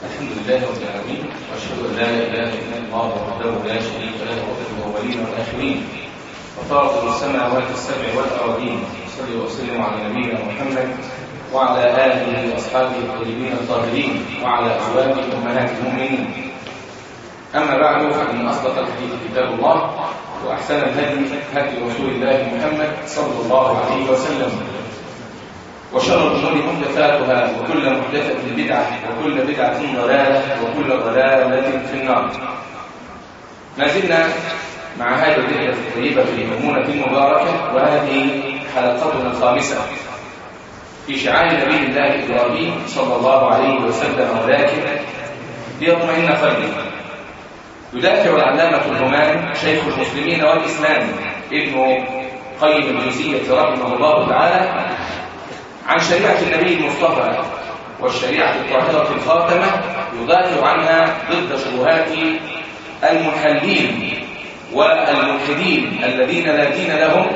الحمد لله رب العالمين واشهد ان لا اله الا الله وحده لا شريك له رب الاولين والاخرين وفاطر السماوات السبع والاراضين صلي وسلم على نبينا محمد وعلى اله واصحابه الطيبين الطاهرين وعلى ازواجه امهات المؤمنين اما بعد فان اصدق الحديث كتاب الله واحسن الهدي هدي رسول الله محمد صلى الله عليه وسلم وشر الأمور محدثاتها وكل محدثة بدعة وكل بدعة ضلالة وكل ضلالة في النار ما زلنا مع هذه الرحلة الطيبة في المؤمونة المباركة وهذه حلقتنا الخامسة في شعار نبي الله إبراهيم صلى الله عليه وسلم ولكن ليطمئن قلبي يدافع العلامة الهمام شيخ المسلمين والإسلام ابن قيم الجوزية رحمه الله تعالى عن شريعة النبي المصطفى والشريعة الطاهرة الخاتمة يدافع عنها ضد شبهات المنحلين والملحدين الذين لا دين لهم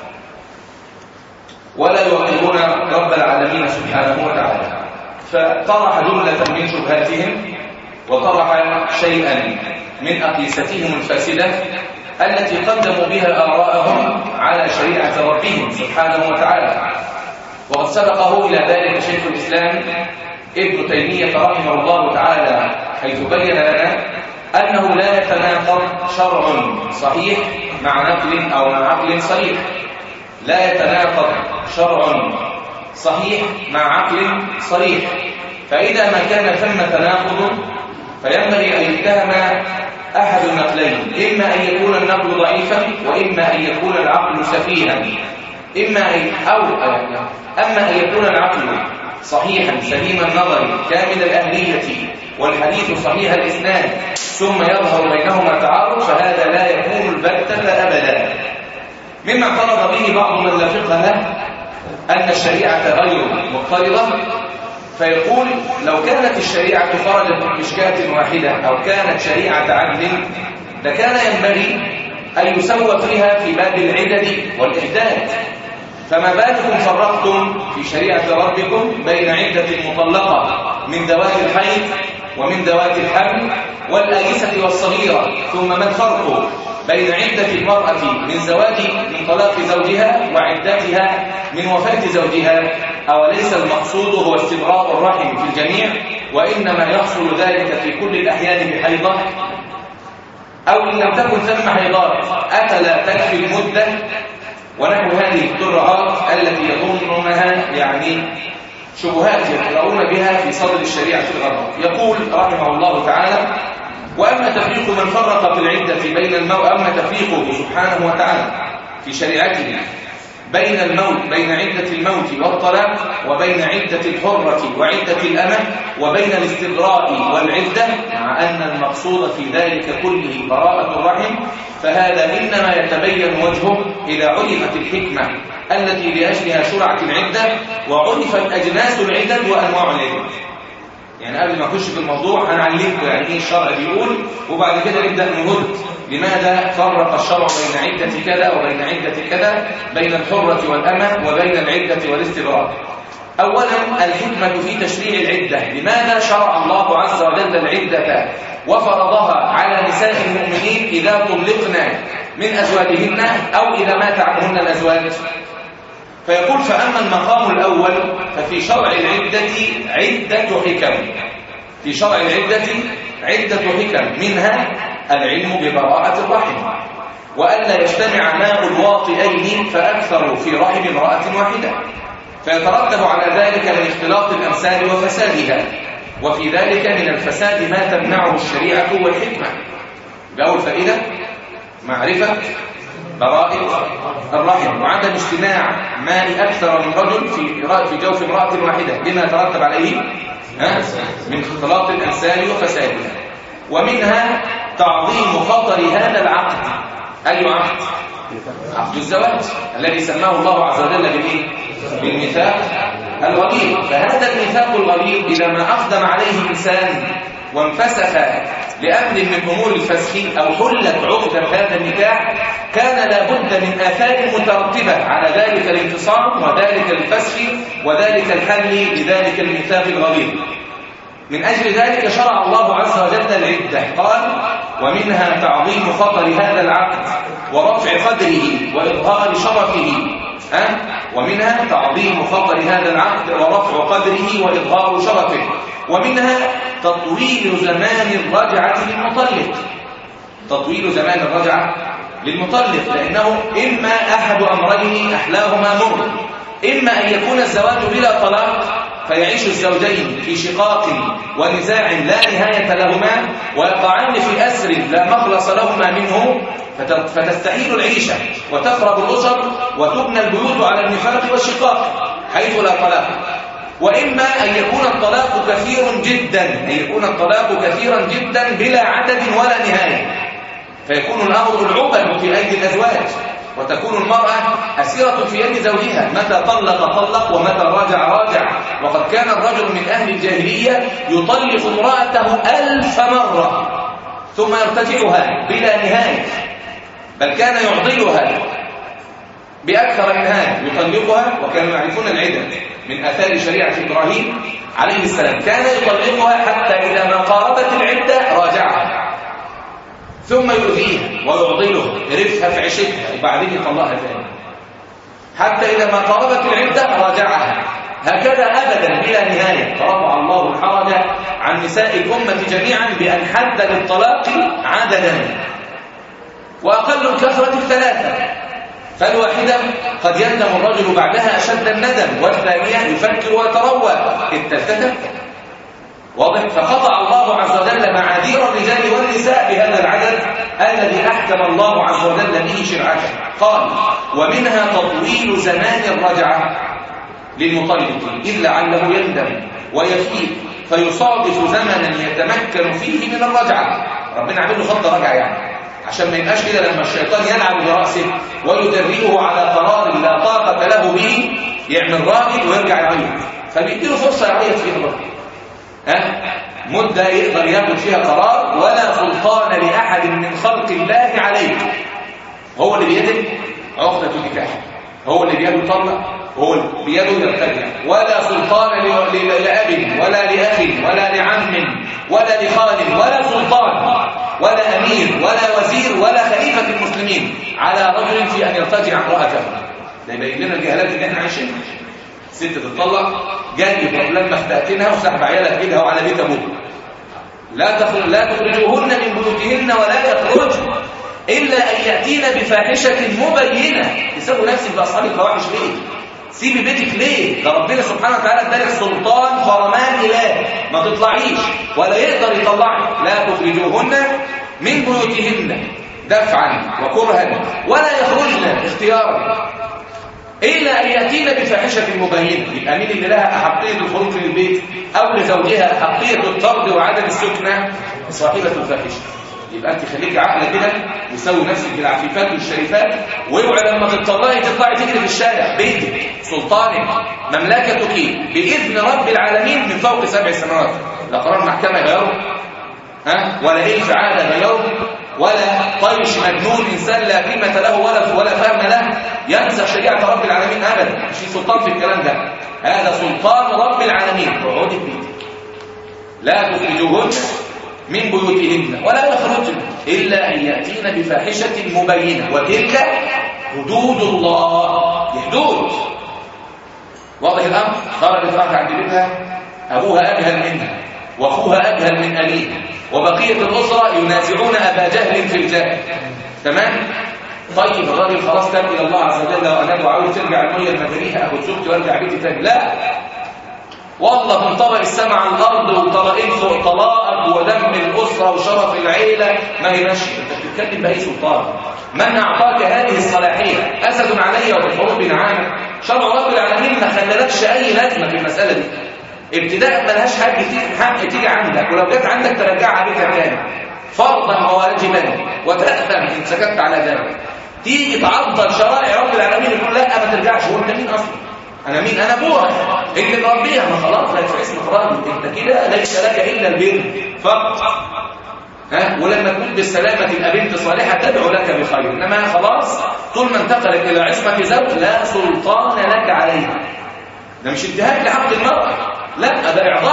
ولا يوقرون رب العالمين سبحانه وتعالى فطرح جملة من شبهاتهم وطرح شيئا من أقيستهم الفاسدة التي قدموا بها آراءهم على شريعة ربهم سبحانه وتعالى وقد سبقه إلى ذلك شيخ الإسلام ابن تيمية رحمه الله تعالى حيث بين لنا أنه لا يتناقض شرع صحيح مع نقل أو مع عقل صريح لا يتناقض شرع صحيح مع عقل صريح فإذا ما كان ثم تناقض فينبغي أن يتهم أحد النقلين إما أن يكون النقل ضعيفا وإما أن يكون العقل سفيها إما أن أو أما أن يكون العقل صحيحا سليم النظر كامل الأهلية والحديث صحيح الإسناد ثم يظهر بينهما تعارض فهذا لا يكون البتة أبدا مما اعترض به بعض من لا فقه له أن الشريعة غير مضطردة فيقول لو كانت الشريعة خرجت من مشكاة واحدة أو كانت شريعة عدل لكان ينبغي أن يسوى فيها في باب العدد والإحداث فما بالكم فرقتم في شريعة ربكم بين عدة مطلقة من ذوات الحيض ومن ذوات الحمل والآيسة والصغيرة ثم ما الفرق بين عدة المرأة من زواج من طلاق زوجها وعدتها من وفاة زوجها أوليس المقصود هو استبراء الرحم في الجميع وإنما يحصل ذلك في كل الأحيان بحيضة أو إن لم تكن ثم حيضات أفلا تكفي المدة ونحو هذه الترعات التي يظنونها يعني شبهات يقرؤون بها في صدر الشريعة الغرب يقول رحمه الله تعالى وأما تفريق من فرق في العدة بين الموت أما تفريقه سبحانه وتعالى في شريعته بين الموت بين عدة الموت والطلاق وبين عدة الحرة وعدة الأمة وبين الاستبراء والعدة مع أن المقصود في ذلك كله براءة الرحم فهذا إنما يتبين وجهه إذا علمت الحكمة التي لأجلها شرعت العدة وعرفت أجناس العدد وأنواع العدد يعني قبل ما اخش في الموضوع هنعلمكم يعني ايه الشرع بيقول وبعد كده نبدا نرد لماذا فرق الشرع بين عده كذا وبين عده كذا بين الحره والامه وبين العده والاستبراء اولا الحكمه في تشريع العده لماذا شرع الله عز وجل العده وفرضها على نساء المؤمنين اذا طلقنا من ازواجهن او اذا مات عنهن الازواج فيقول فأما المقام الأول ففي شرع العدة عدة حكم في شرع العدة عدة حكم منها العلم ببراءة الرحم وألا يجتمع ماء الواطئين فأكثر في رحم امرأة واحدة فيترتب على ذلك من اختلاط الأمثال وفسادها وفي ذلك من الفساد ما تمنعه الشريعة والحكمة بأول فائدة معرفة برائق الرحم وعدم اجتماع ماء أكثر من رجل في في جوف امرأة واحدة بما يترتب عليه ها؟ من اختلاط الأنسال وفسادها ومنها تعظيم خطر هذا العقد أي عقد؟ عقد الزواج الذي سماه الله عز وجل بالايه؟ بالميثاق الغليظ فهذا الميثاق الغليظ إذا ما أقدم عليه إنسان وانفسخ لأمر من أمور الفسخ أو حلت عقدة هذا النكاح كان لابد من آثار مترتبة على ذلك الانفصام وذلك الفسخ وذلك الحل لذلك الميثاق الغليظ من أجل ذلك شرع الله عز وجل العدة قال ومنها تعظيم خطر هذا العقد ورفع قدره وإظهار شرفه أه؟ ومنها تعظيم خطر هذا العقد ورفع قدره وإظهار شرفه ومنها تطويل زمان الرجعة للمطلق تطويل زمان الرجعة للمطلق لأنه إما أحد أمرين أحلاهما مر إما أن يكون الزواج بلا طلاق فيعيش الزوجين في شقاق ونزاع لا نهاية لهما ويقعان في أسر لا مخلص لهما منه فتستحيل العيشة وتخرب الأسر وتبنى البيوت على النفاق والشقاق حيث لا طلاق وإما أن يكون الطلاق كثير جدا أن يكون الطلاق كثيرا جدا بلا عدد ولا نهاية فيكون الأمر العقد في أيدي الأزواج وتكون المرأة أسيرة في يد زوجها متى طلق طلق ومتى راجع راجع وقد كان الرجل من أهل الجاهلية يطلق امرأته ألف مرة ثم يرتجعها بلا نهاية بل كان يعضلها بأكثر من هذا يطلقها وكانوا يعرفون العدة من آثار شريعة إبراهيم عليه السلام كان يطلقها حتى إذا ما قاربت العدة راجعها ثم يؤذيها ويعضله يرفها في عشتها وبعدين يطلقها ثاني حتى إذا ما قربت العدة راجعها هكذا أبدا بلا نهاية فرفع الله الحرج عن نساء الأمة جميعا بأن حد للطلاق عددا وأقل الكثرة الثلاثة فالواحدة قد يندم الرجل بعدها أشد الندم والثانية يفكر ويتروى الثالثة واضح فقطع الله عز وجل معاذير الرجال والنساء بهذا العدد الذي احكم الله عز وجل به شرعته قال ومنها تطويل زمان الرجعه للمطلق اذ لعله يندم ويفيد فيصادف زمنا يتمكن فيه من الرجعه ربنا عامل له خط رجعه يعني عشان ما يبقاش كده لما الشيطان يلعب براسه ويدربه على قرار لا طاقه له به يعمل راجل ويرجع يعيط فبيديله فرصه يعيط فيها برضه ها مدة يقدر ياخد فيها قرار ولا سلطان لأحد من خلق الله عليه هو اللي بيده عقدة النكاح هو اللي بيده يطلق هو اللي بيده يرتجع ولا سلطان لأب ولا لأخ ولا لعم ولا لخال ولا سلطان ولا أمير ولا وزير ولا خليفة المسلمين على رجل في أن يرتجع امرأته ده يبين لنا الجهالات اللي احنا عايشينها ست تتطلق جاي لما اختأتنها وسحب عيالها كده وعلى بيت ابوها لا تخرج لا تخرجوهن من بيوتهن ولا يخرجن الا ان ياتين بفاحشه مبينه تسوي نفسك باصحاب الفواحش ليه سيبي بيتك ليه ده ربنا سبحانه وتعالى ادالك سلطان فرمان اله ما تطلعيش ولا يقدر يطلعك لا تخرجوهن من بيوتهن دفعا وكرها ولا يخرجن اختيارا إلا أن يأتينا بفاحشة مبينة يبقى مين اللي لها أحقية الخروج من البيت أو لزوجها أحقية الطرد وعدم السكنة صاحبة الفاحشة يبقى أنت خليكي عقلة كده وسوي نفسك بالعفيفات والشريفات واوعي لما تطلعي تطلعي تجري في الشارع بيتك سلطانك مملكتك بإذن رب العالمين من فوق سبع سماوات لا قرار محكمة غيره ها ولا إيه فعالة غيره ولا طيش مجنون إنسان لا قيمة له ولا ولا فهم له ينسى شريعة رب العالمين أبدا مش سلطان في الكلام ده هذا سلطان رب العالمين اقعدي في بيتك لا تخرجوهن من بيوتهن ولا يخرجن إلا أن يأتين بفاحشة مبينة وتلك حدود الله دي حدود واضح الأمر خرجت راحت عند بيتها أبوها أجهل منها وأخوها أجهل من أبيه وبقية الأسرة ينازعون أبا جهل في الجهل تمام؟ طيب الراجل خلاص تاب إلى الله عز وجل وأناب وعاوز ترجع المية المدنية أخد زوجتي وارجع بيتي تاني لا والله من طبق السماء على الأرض وطلقين فوق طلاقك ودم الأسرة وشرف العيلة ما هي ماشية أنت بتتكلم بأي سلطان من أعطاك هذه الصلاحية أسد علي وبالحروب نعامة شرع رب العالمين ما خلالكش أي لازمة في المسألة دي ابتداء ملهاش حد حق تيجي عندك ولو جت عندك ترجعها بيتها تاني فرضا وواجبا وتأثم إن سكت على ذلك تيجي تعطل شرائع رب العالمين يقول لا ما ترجعش هو انت مين اصلا انا مين انا ابوها اللي مربيها ما خلاص لا في اسم راجل انت كده ليس لك الا البر فقط ها ولما تكون بالسلامه تبقى بنت صالحه تدعو لك بخير انما خلاص طول ما انتقلت الى عصمه زوج لا سلطان لك عليها ده مش انتهاك لحق المراه لا ده اعظام لقدر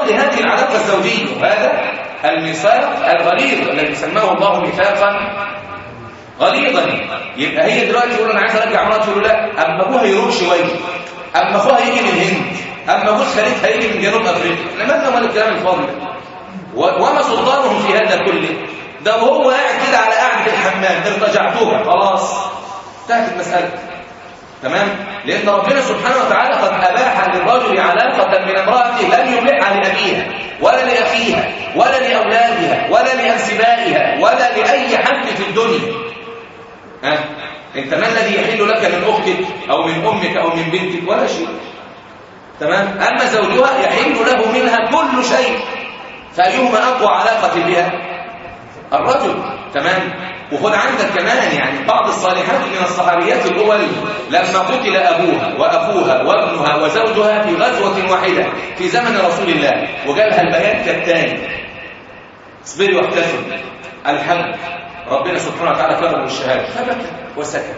انتظروا لهذه العلاقة الزوجية وهذا الميثاق الغليظ الذي سماه الله ميثاقا غليظا يبقى هي دلوقتي تقول انا عايز ارجع مراتي تقول لا اما ابوها يروح شويه اما اخوها يجي من الهند اما ابو خالتها يجي من جنوب افريقيا لماذا ما الكلام الفاضي وما سلطانهم في هذا كله ده وهو قاعد كده على قاعده الحمام ارتجعتوها خلاص انتهت المساله تمام لان ربنا سبحانه وتعالى قد اباح للرجل علاقه من امراته لن يبيعها لابيها ولا لاخيها ولا لاولادها ولا لانسبائها ولا لاي حد في الدنيا ها انت ما الذي يحل لك من اختك او من امك او من بنتك ولا شيء تمام اما زوجها يحل له منها كل شيء فايهما اقوى علاقه بها الرجل تمام وخد عندك كمان يعني بعض الصالحات من الصحابيات الأول لما قتل أبوها وأخوها وابنها وزوجها في غزوة واحدة في زمن رسول الله وجالها البيان كالتالي اصبري واحتسب الحمد ربنا سبحانه وتعالى كرم الشهادة فبكى وسكت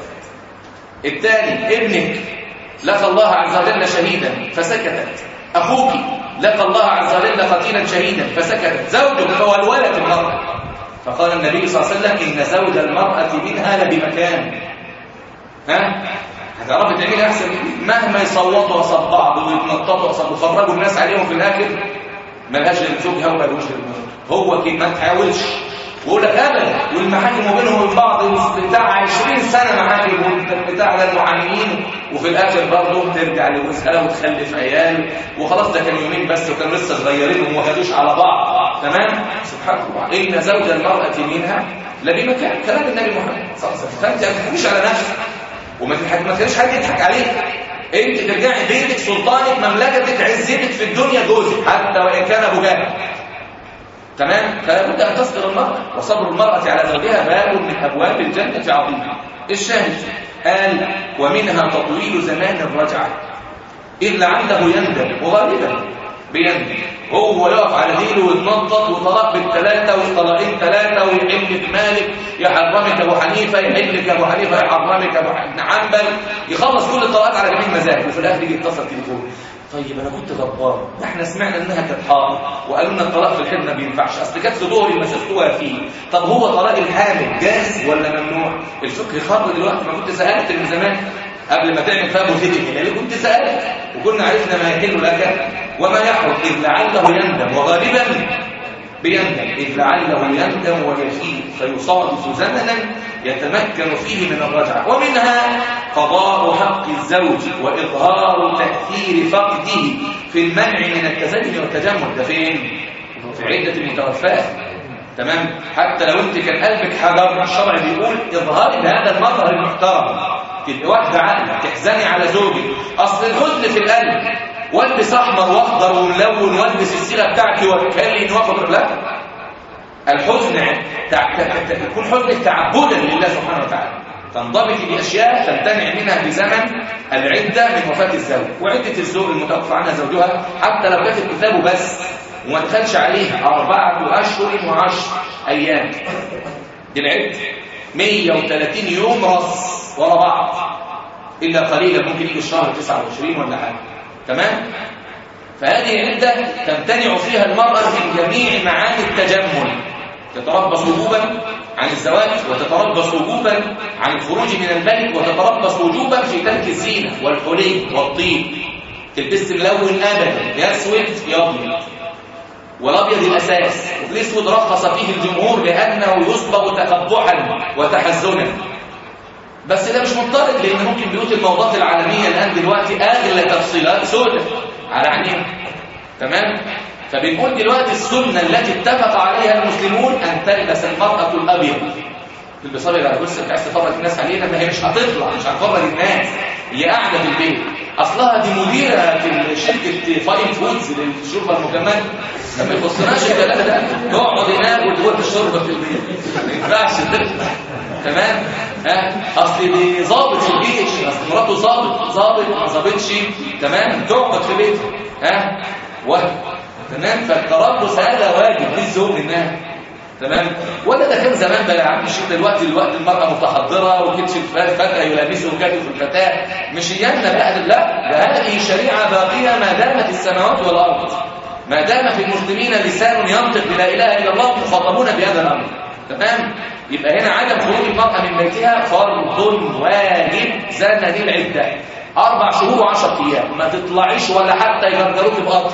الثاني ابنك لقى الله عز وجل شهيدا فسكتت أخوك لقى الله عز وجل قتيلا شهيدا فسكتت زوجك هو الولد المرأة فقال النبي صلى الله عليه وسلم إن زوج المرأة منها لبمكان ها هتعرفي تعملي احسن مهما يصوتوا قصاد بعض ويتنططوا قصاد ويخرجوا الناس عليهم في الاخر ملهاش غير زوجها وملهوش غير هو كده ما تحاولش ويقول لك ابدا والمحاكم وبينهم وبين بعض بتاع 20 سنه محاكم بتاع المحاميين وفي الاخر برضه ترجع لجوزها وتخلف عيال وخلاص ده كان يومين بس وكانوا لسه صغيرين وما خدوش على بعض تمام سبحان الله ان زوج المراه منها لبمكان كلام النبي محمد صلى الله عليه وسلم فانت ما تضحكيش على نفسك وما تخليش حد يضحك عليك انت ترجعي بيتك سلطانك مملكتك عزتك في الدنيا جوزك حتى وان كان ابو جهل تمام فلا بد ان تصبر المراه وصبر المراه على زوجها باب من ابواب الجنه عظيم الشاهد قال ومنها تطويل زمان الرجعه الا عنده يندم وغالبا بيندم هو يقف على دينه ويتنطط وطلاق بالثلاثه وطلاقين ثلاثه ويحلك مالك يحرمك ابو حنيفه يحلك ابو حنيفه يحرمك ابو حنبل يخلص كل الطلاقات على جميع مزاج وفي الاخر يجي يتصل تليفون طيب انا كنت غضبان احنا سمعنا انها كانت حائض وقالوا لنا الطلاق في الحمل ما بينفعش اصل كانت في ظهري مسكتوها فيه طب هو طلاق الحامل جاز ولا ممنوع الفقه خرج دلوقتي ما كنت سالت من زمان قبل ما تعمل فيها مفيدك يعني كنت سالت وكنا عرفنا ما يحل لك وما يحرم اذ لعله يندم وغالبا بيندم إذ لعله يندم ويفيد فيصادف زمنا يتمكن فيه من الرجعة ومنها قضاء حق الزوج وإظهار تأثير فقده في المنع من التزين والتجمل ده فين؟ في عدة المتوفاة تمام حتى لو انت كان قلبك حجر الشرع بيقول اظهاري بهذا المظهر المحترم تبقى واحده عقل تحزني على زوجك اصل الحزن في القلب والبس احمر واخضر وملون والبس الصيغه بتاعتي واتكلم واخد لا الحزن يكون حزنك تعبدا لله سبحانه وتعالى تنضبط باشياء تمتنع منها في زمن العده من وفاه الزوج وعده الزوج المتوفى عنها زوجها حتى لو كانت كتابه بس وما دخلش عليها أربعة أشهر وعشر أيام دي العدة 130 يوم رص ورا بعض إلا قليلا ممكن يجي الشهر 29 ولا حاجة تمام؟ فهذه عدة تمتنع فيها المرأة من جميع معاني التجمل تتربص وجوبا عن الزواج وتتربص وجوبا عن الخروج من البيت وتتربص وجوبا في ترك الزينة والحلي والطيب تلبس ملون أبدا يسود يضمن والابيض الاساس والاسود رخص فيه الجمهور لانه يصبغ تقبحا وتحزنا بس ده مش مضطرد لان ممكن بيوت الموضات العالميه الان دلوقتي اغلى تفصيلات سوداء على عينيهم تمام فبنقول دلوقتي السنه التي اتفق عليها المسلمون ان تلبس المراه الابيض تلبس ابيض على بص عايز تفرج الناس علينا ما هي مش هتطلع مش هتفرج الناس هي قاعده في البيت اصلها دي مديره في شركه فاين فودز للشوربه المكمله ما يخصناش الكلام ده نقعد هناك وتقول الشوربه في البيت ما ينفعش تمام ها اصل دي ظابط في الجيش اصل مراته ظابط ظابط ما ظابطش تمام تقعد في بيتها ها وهم تمام فالتربص هذا واجب للزوج انها تمام ولا ده كان زمان بقى يا عم الشيخ دلوقتي دلوقتي المرأة متحضرة وكتش الفتاة يلابسه كتف الفتاة مش ايامنا بقى لا ده هذه شريعة باقية ما دامت السماوات والأرض ما دام في المسلمين لسان ينطق بلا اله الا الله مخاطبون بهذا الامر تمام يبقى هنا عدم خروج المرأة من بيتها فرض واجب زاد هذه العدة أربع شهور وعشر أيام ما تطلعيش ولا حتى يغرقروك بقطر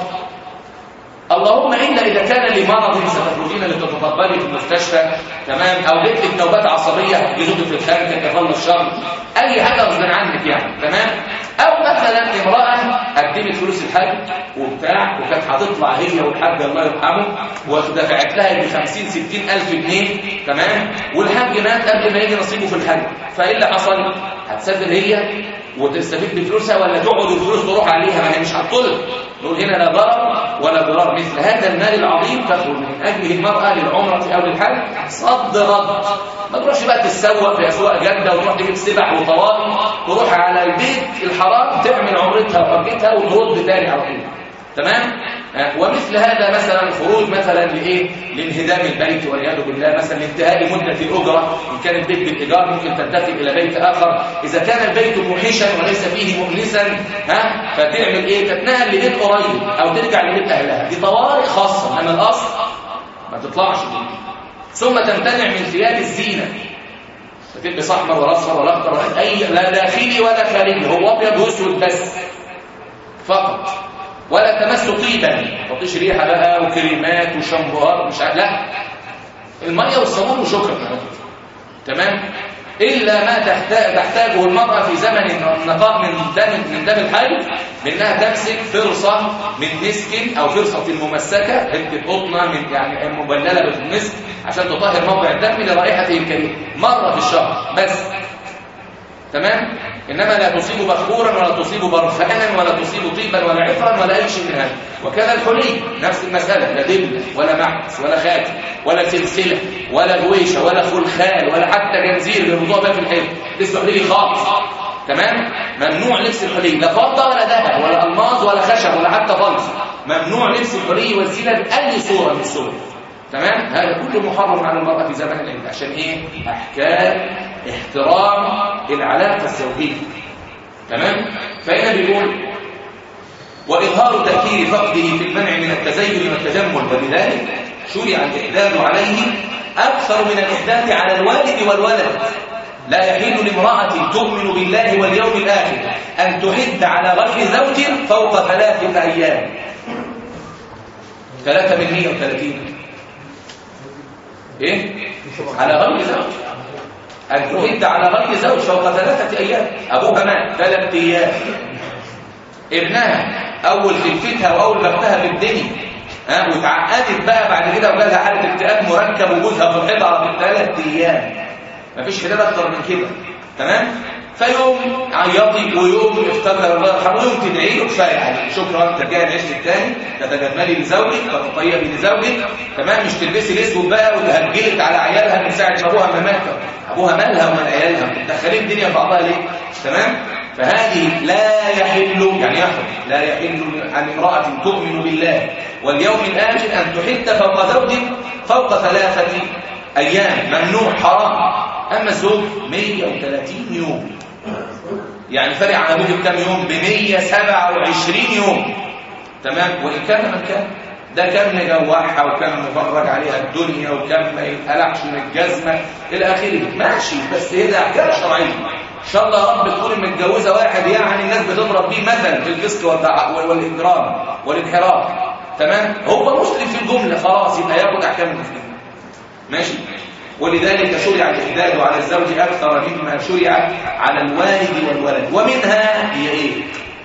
اللهم إلا إذا كان لمرض ستخرجين لتتطبلي في المستشفى تمام أو لك نوبات عصبية يجوك في الخارج كفل الشر أي حاجة غصب عنك يعني تمام أو مثلا امرأة قدمت فلوس الحج وبتاع وكانت هتطلع هي والحاج الله يرحمه ودفعت لها ب 50 60 ألف جنيه تمام والحاج مات قبل ما يجي نصيبه في الحج فإيه اللي حصل؟ هتسافر هي وتستفيد بفلوسها ولا تقعد الفلوس تروح عليها ما هي مش هتطلب نقول هنا لا ضرر ولا ضرار مثل هذا المال العظيم تخرج من اجله المراه للعمره او للحج صد رد ما تروحش بقى تتسوق في اسواق جده وتروح تجيب سبح وطوالي تروح على البيت الحرام تعمل عمرتها وحجتها وترد تاني على طول تمام ومثل هذا مثلا خروج مثلا لايه لانهدام البيت والعياذ بالله مثلا لانتهاء مده الاجره ان كان البيت بالايجار ممكن تنتقل الى بيت اخر اذا كان البيت موحشا وليس فيه مؤنسا ها فتعمل ايه تتنقل لبيت قريب او ترجع لبيت اهلها دي طوارئ خاصه انما الاصل ما تطلعش دي ثم تمتنع من ثياب الزينه تلبس احمر ولا اصفر ولا اخضر ولا اي لا داخلي ولا خارجي هو ابيض واسود بس فقط ولا تمس طيبا ما تطيش ريحه بقى وكريمات وشامبوهات مش عارف لا الميه والصابون وشكرا تمام الا ما تحتاج تحتاجه المراه في زمن النقاء من دم من دم الحي بانها تمسك فرصه من مسك او فرصه ممسكه حته قطنه من يعني مبلله بالمسك عشان تطهر موضع الدم لرائحته الكريمه مره في الشهر بس تمام إنما لا تصيب بخورا ولا تصيب برفانا ولا تصيب طيبا ولا عطرا ولا أي شيء من هذا وكذا الحلي نفس المسألة لا دبل ولا محبس ولا خاتم ولا سلسلة ولا غويشة ولا خلخال ولا حتى جنزير بالموضوع ده في الحلي لسه حلي خالص تمام ممنوع لبس الحلي لا فضة ولا ذهب ولا ألماظ ولا خشب ولا حتى فلس ممنوع لبس الحلي والزينة بأي صورة من الصور تمام هذا كله محرم على المرأة في زمن العيد عشان ايه احكام احترام العلاقة الزوجية تمام فهنا بيقول وإظهار تأثير فقده في المنع من التزين والتجمل وبذلك شرع الإحداث عليه أكثر من الإحداث على الوالد والولد لا يحل لامرأة تؤمن بالله واليوم الآخر أن تحد على غير زوج فوق ثلاثة أيام ثلاثة من 130 ايه على غير زوج ان تحد على غير زوج فوق ثلاثه ايام ابوها مات ثلاث ايام ابنها اول خلفتها واول بختها في الدنيا ها واتعقدت بقى بعد كده وجالها حاله اكتئاب مركب وجوزها في الحيطه في ثلاث ايام مفيش حداد اكتر من كده تمام فيوم عيطي ويوم افتكر الله يرحمه ويوم تدعي له كفايه عليك شكرا ترجعي العيش الثاني تتجملي لزوجك تتطيبي لزوجك تمام مش تلبسي الاسود بقى وتهجلت على عيالها من ساعه ما ابوها ما مات ابوها مالها ومال عيالها تدخلي الدنيا في بعضها ليه تمام فهذه لا يحل يعني يحرم لا يحل عن امراه تؤمن بالله واليوم الاخر ان تحد فوق زوج فوق ثلاثه ايام ممنوع حرام اما الزوج 130 يوم يعني فرق عن ابوه بكام يوم ب 127 يوم تمام وان كان من كان ده كان مجوعها وكان مفرج عليها الدنيا وكان ما يتقلعش من الجزمه الى اخره ماشي بس هي ده احكام شرعيه ان شاء الله يا رب تكون متجوزه واحد يعني الناس بتضرب بيه مثل في الفسق والاجرام والانحراف تمام هو مسلم في الجمله خلاص يبقى ياخد احكام المسلمين ماشي ولذلك شرع الإحداد على الزوج أكثر مما شرع على الوالد والولد ومنها هي إيه؟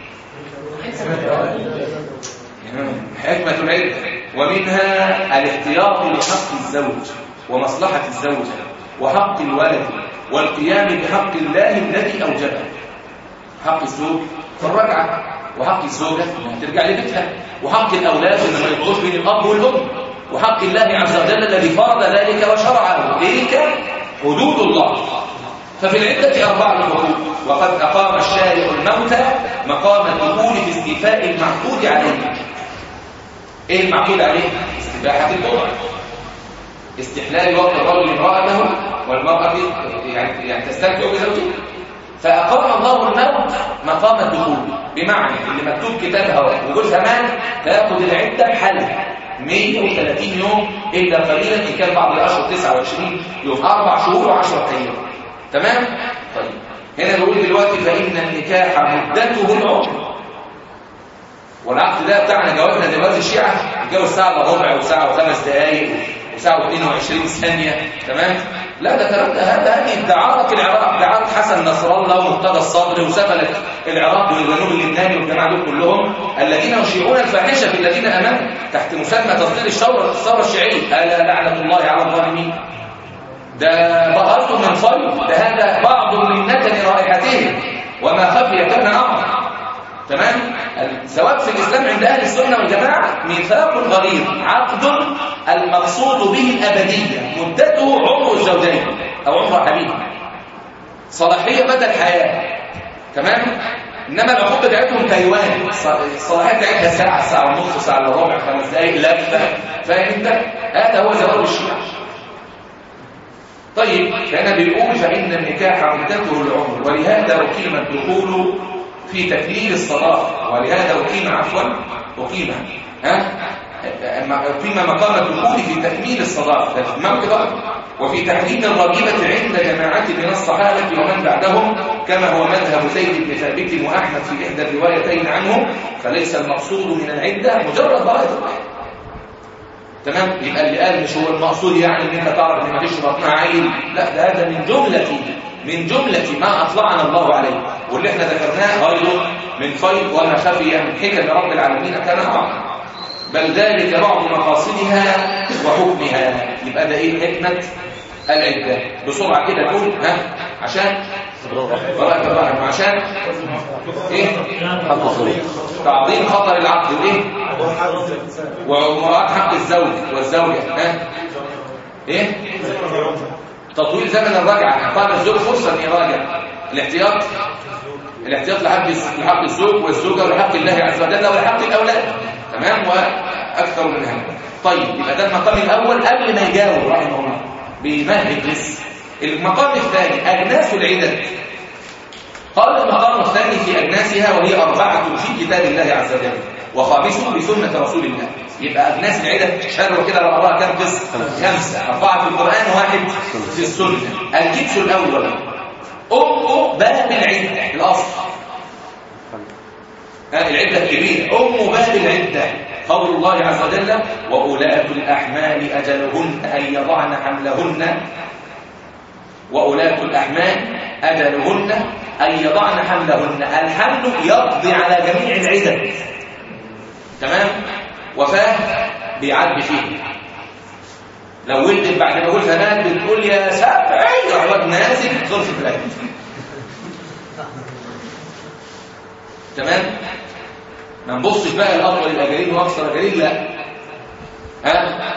حكمة العلم ومنها الاحتياط لحق الزوج ومصلحة الزوجة وحق الولد والقيام بحق الله الذي أوجبه حق الزوج في الرجعة وحق الزوجة انها ترجع لبيتها وحق الأولاد إنما يبقوش بين الأب والأم وحق الله عز وجل الذي فرض ذلك وشرعه تلك حدود الله ففي العدة أربعة حقوق وقد أقام الشارع الموت مقام الدخول في استيفاء المعقود عليه إيه المعقود عليه؟ استباحة الدخول استحلال وقت الرجل امرأته والمرأة يعني, يعني تستمتع بزوجها فأقام الله الموت مقام الدخول بمعنى اللي مكتوب كتابها وجوزها مات تاخد العده بحالها 130 يوم الا قليلا ان كان بعض الاشهر 29 يوم اربع شهور و10 ايام تمام طيب هنا بيقول دلوقتي فان النكاح مدته العمر والعقد ده بتاعنا جوازنا دلوقتي الشيعه يتجوز ساعه الا ربع وساعه وخمس دقائق وساعه و22 ثانيه تمام لا ده كلام ده هذا هذه ادعارة العراق ادعارة حسن نصر الله ومرتضى الصدر وسفلت العراق والجنوب اللبناني والجماعه دول كلهم الذين يشيعون الفاحشه في الذين امامهم تحت مسمى تصدير الثوره الثوره الشيعيه الا لعنه الله على الظالمين ده بغض من فيض ده هذا بعض من نتن رائحتهم وما خفي كان اعظم تمام الزواج في الإسلام عند أهل السنة والجماعة ميثاق غليظ عقد المقصود به الأبدية مدته عمر الزوجين أو عمر حبيب صلاحية مدى الحياة تمام إنما العقود بتاعتهم تايوان الصلاحية بتاعتها ساعة ساعة ونص ساعة إلا ربع خمس دقايق لفة فاهم أنت؟ هذا هو زواج الشيعة طيب كان بيقول فإن النكاح مدته العمر ولهذا أقيم الدخول في تكليل الصلاة ولهذا أقيم عفوا أقيم ها أقيم مقام الدخول في تكميل الصلاة موقظة وفي تحديد الرغيبة عند جماعة من الصحابة ومن بعدهم كما هو مذهب زيد بن ثابت وأحمد في إحدى الروايتين عنه فليس المقصود من العدة مجرد براءة الرحم تمام يبقى اللي قال مش هو المقصود يعني ان انت تعرف ان مفيش بطنها عيل لا ده هذا من جمله من جمله ما اطلعنا الله عليه واللي احنا ذكرناه ايضا من فيض وما خفي من حكم رب العالمين كان اعظم بل ذلك بعض مقاصدها وحكمها يبقى ده ايه حكمه العده بسرعه كده نقول ها عشان براءة الرحم عشان ايه تعظيم خطر العقد وايه ومراعاة حق الزوج والزوجة ها ايه تطويل زمن الرجعة قال الزوج فرصة ان يراجع الاحتياط الاحتياط لحق لحق الزوج والزوجة ولحق الله عز وجل ولحق الاولاد تمام واكثر من هذا طيب يبقى ده المقام الاول قبل ما يجاوب رحمه الله بيمهد لسه المقام الثاني أجناس العدد قال المقام الثاني في أجناسها وهي أربعة في كتاب الله عز وجل وخامسه بسنة رسول الله يبقى أجناس العدد شهر كده لو أراها كم قسم خمسة أربعة في القرآن واحد في السنة الجبس الأول أم باب العدة الأصل العدة الكبيرة أم باب العدة قول الله عز وجل وأولاة الأحمال أجلهن أن يضعن حملهن وأولاة الأحمال أجلهن أن يضعن حملهن الحمل يقضي على جميع العدد تمام وفاه بيعد فيه لو ولدت بعد ما قلت مات بتقول يا سبعي يعوض نازل ظرف العيد تمام ما نبصش بقى الأطول الأجلين وأكثر الأجلين لا ها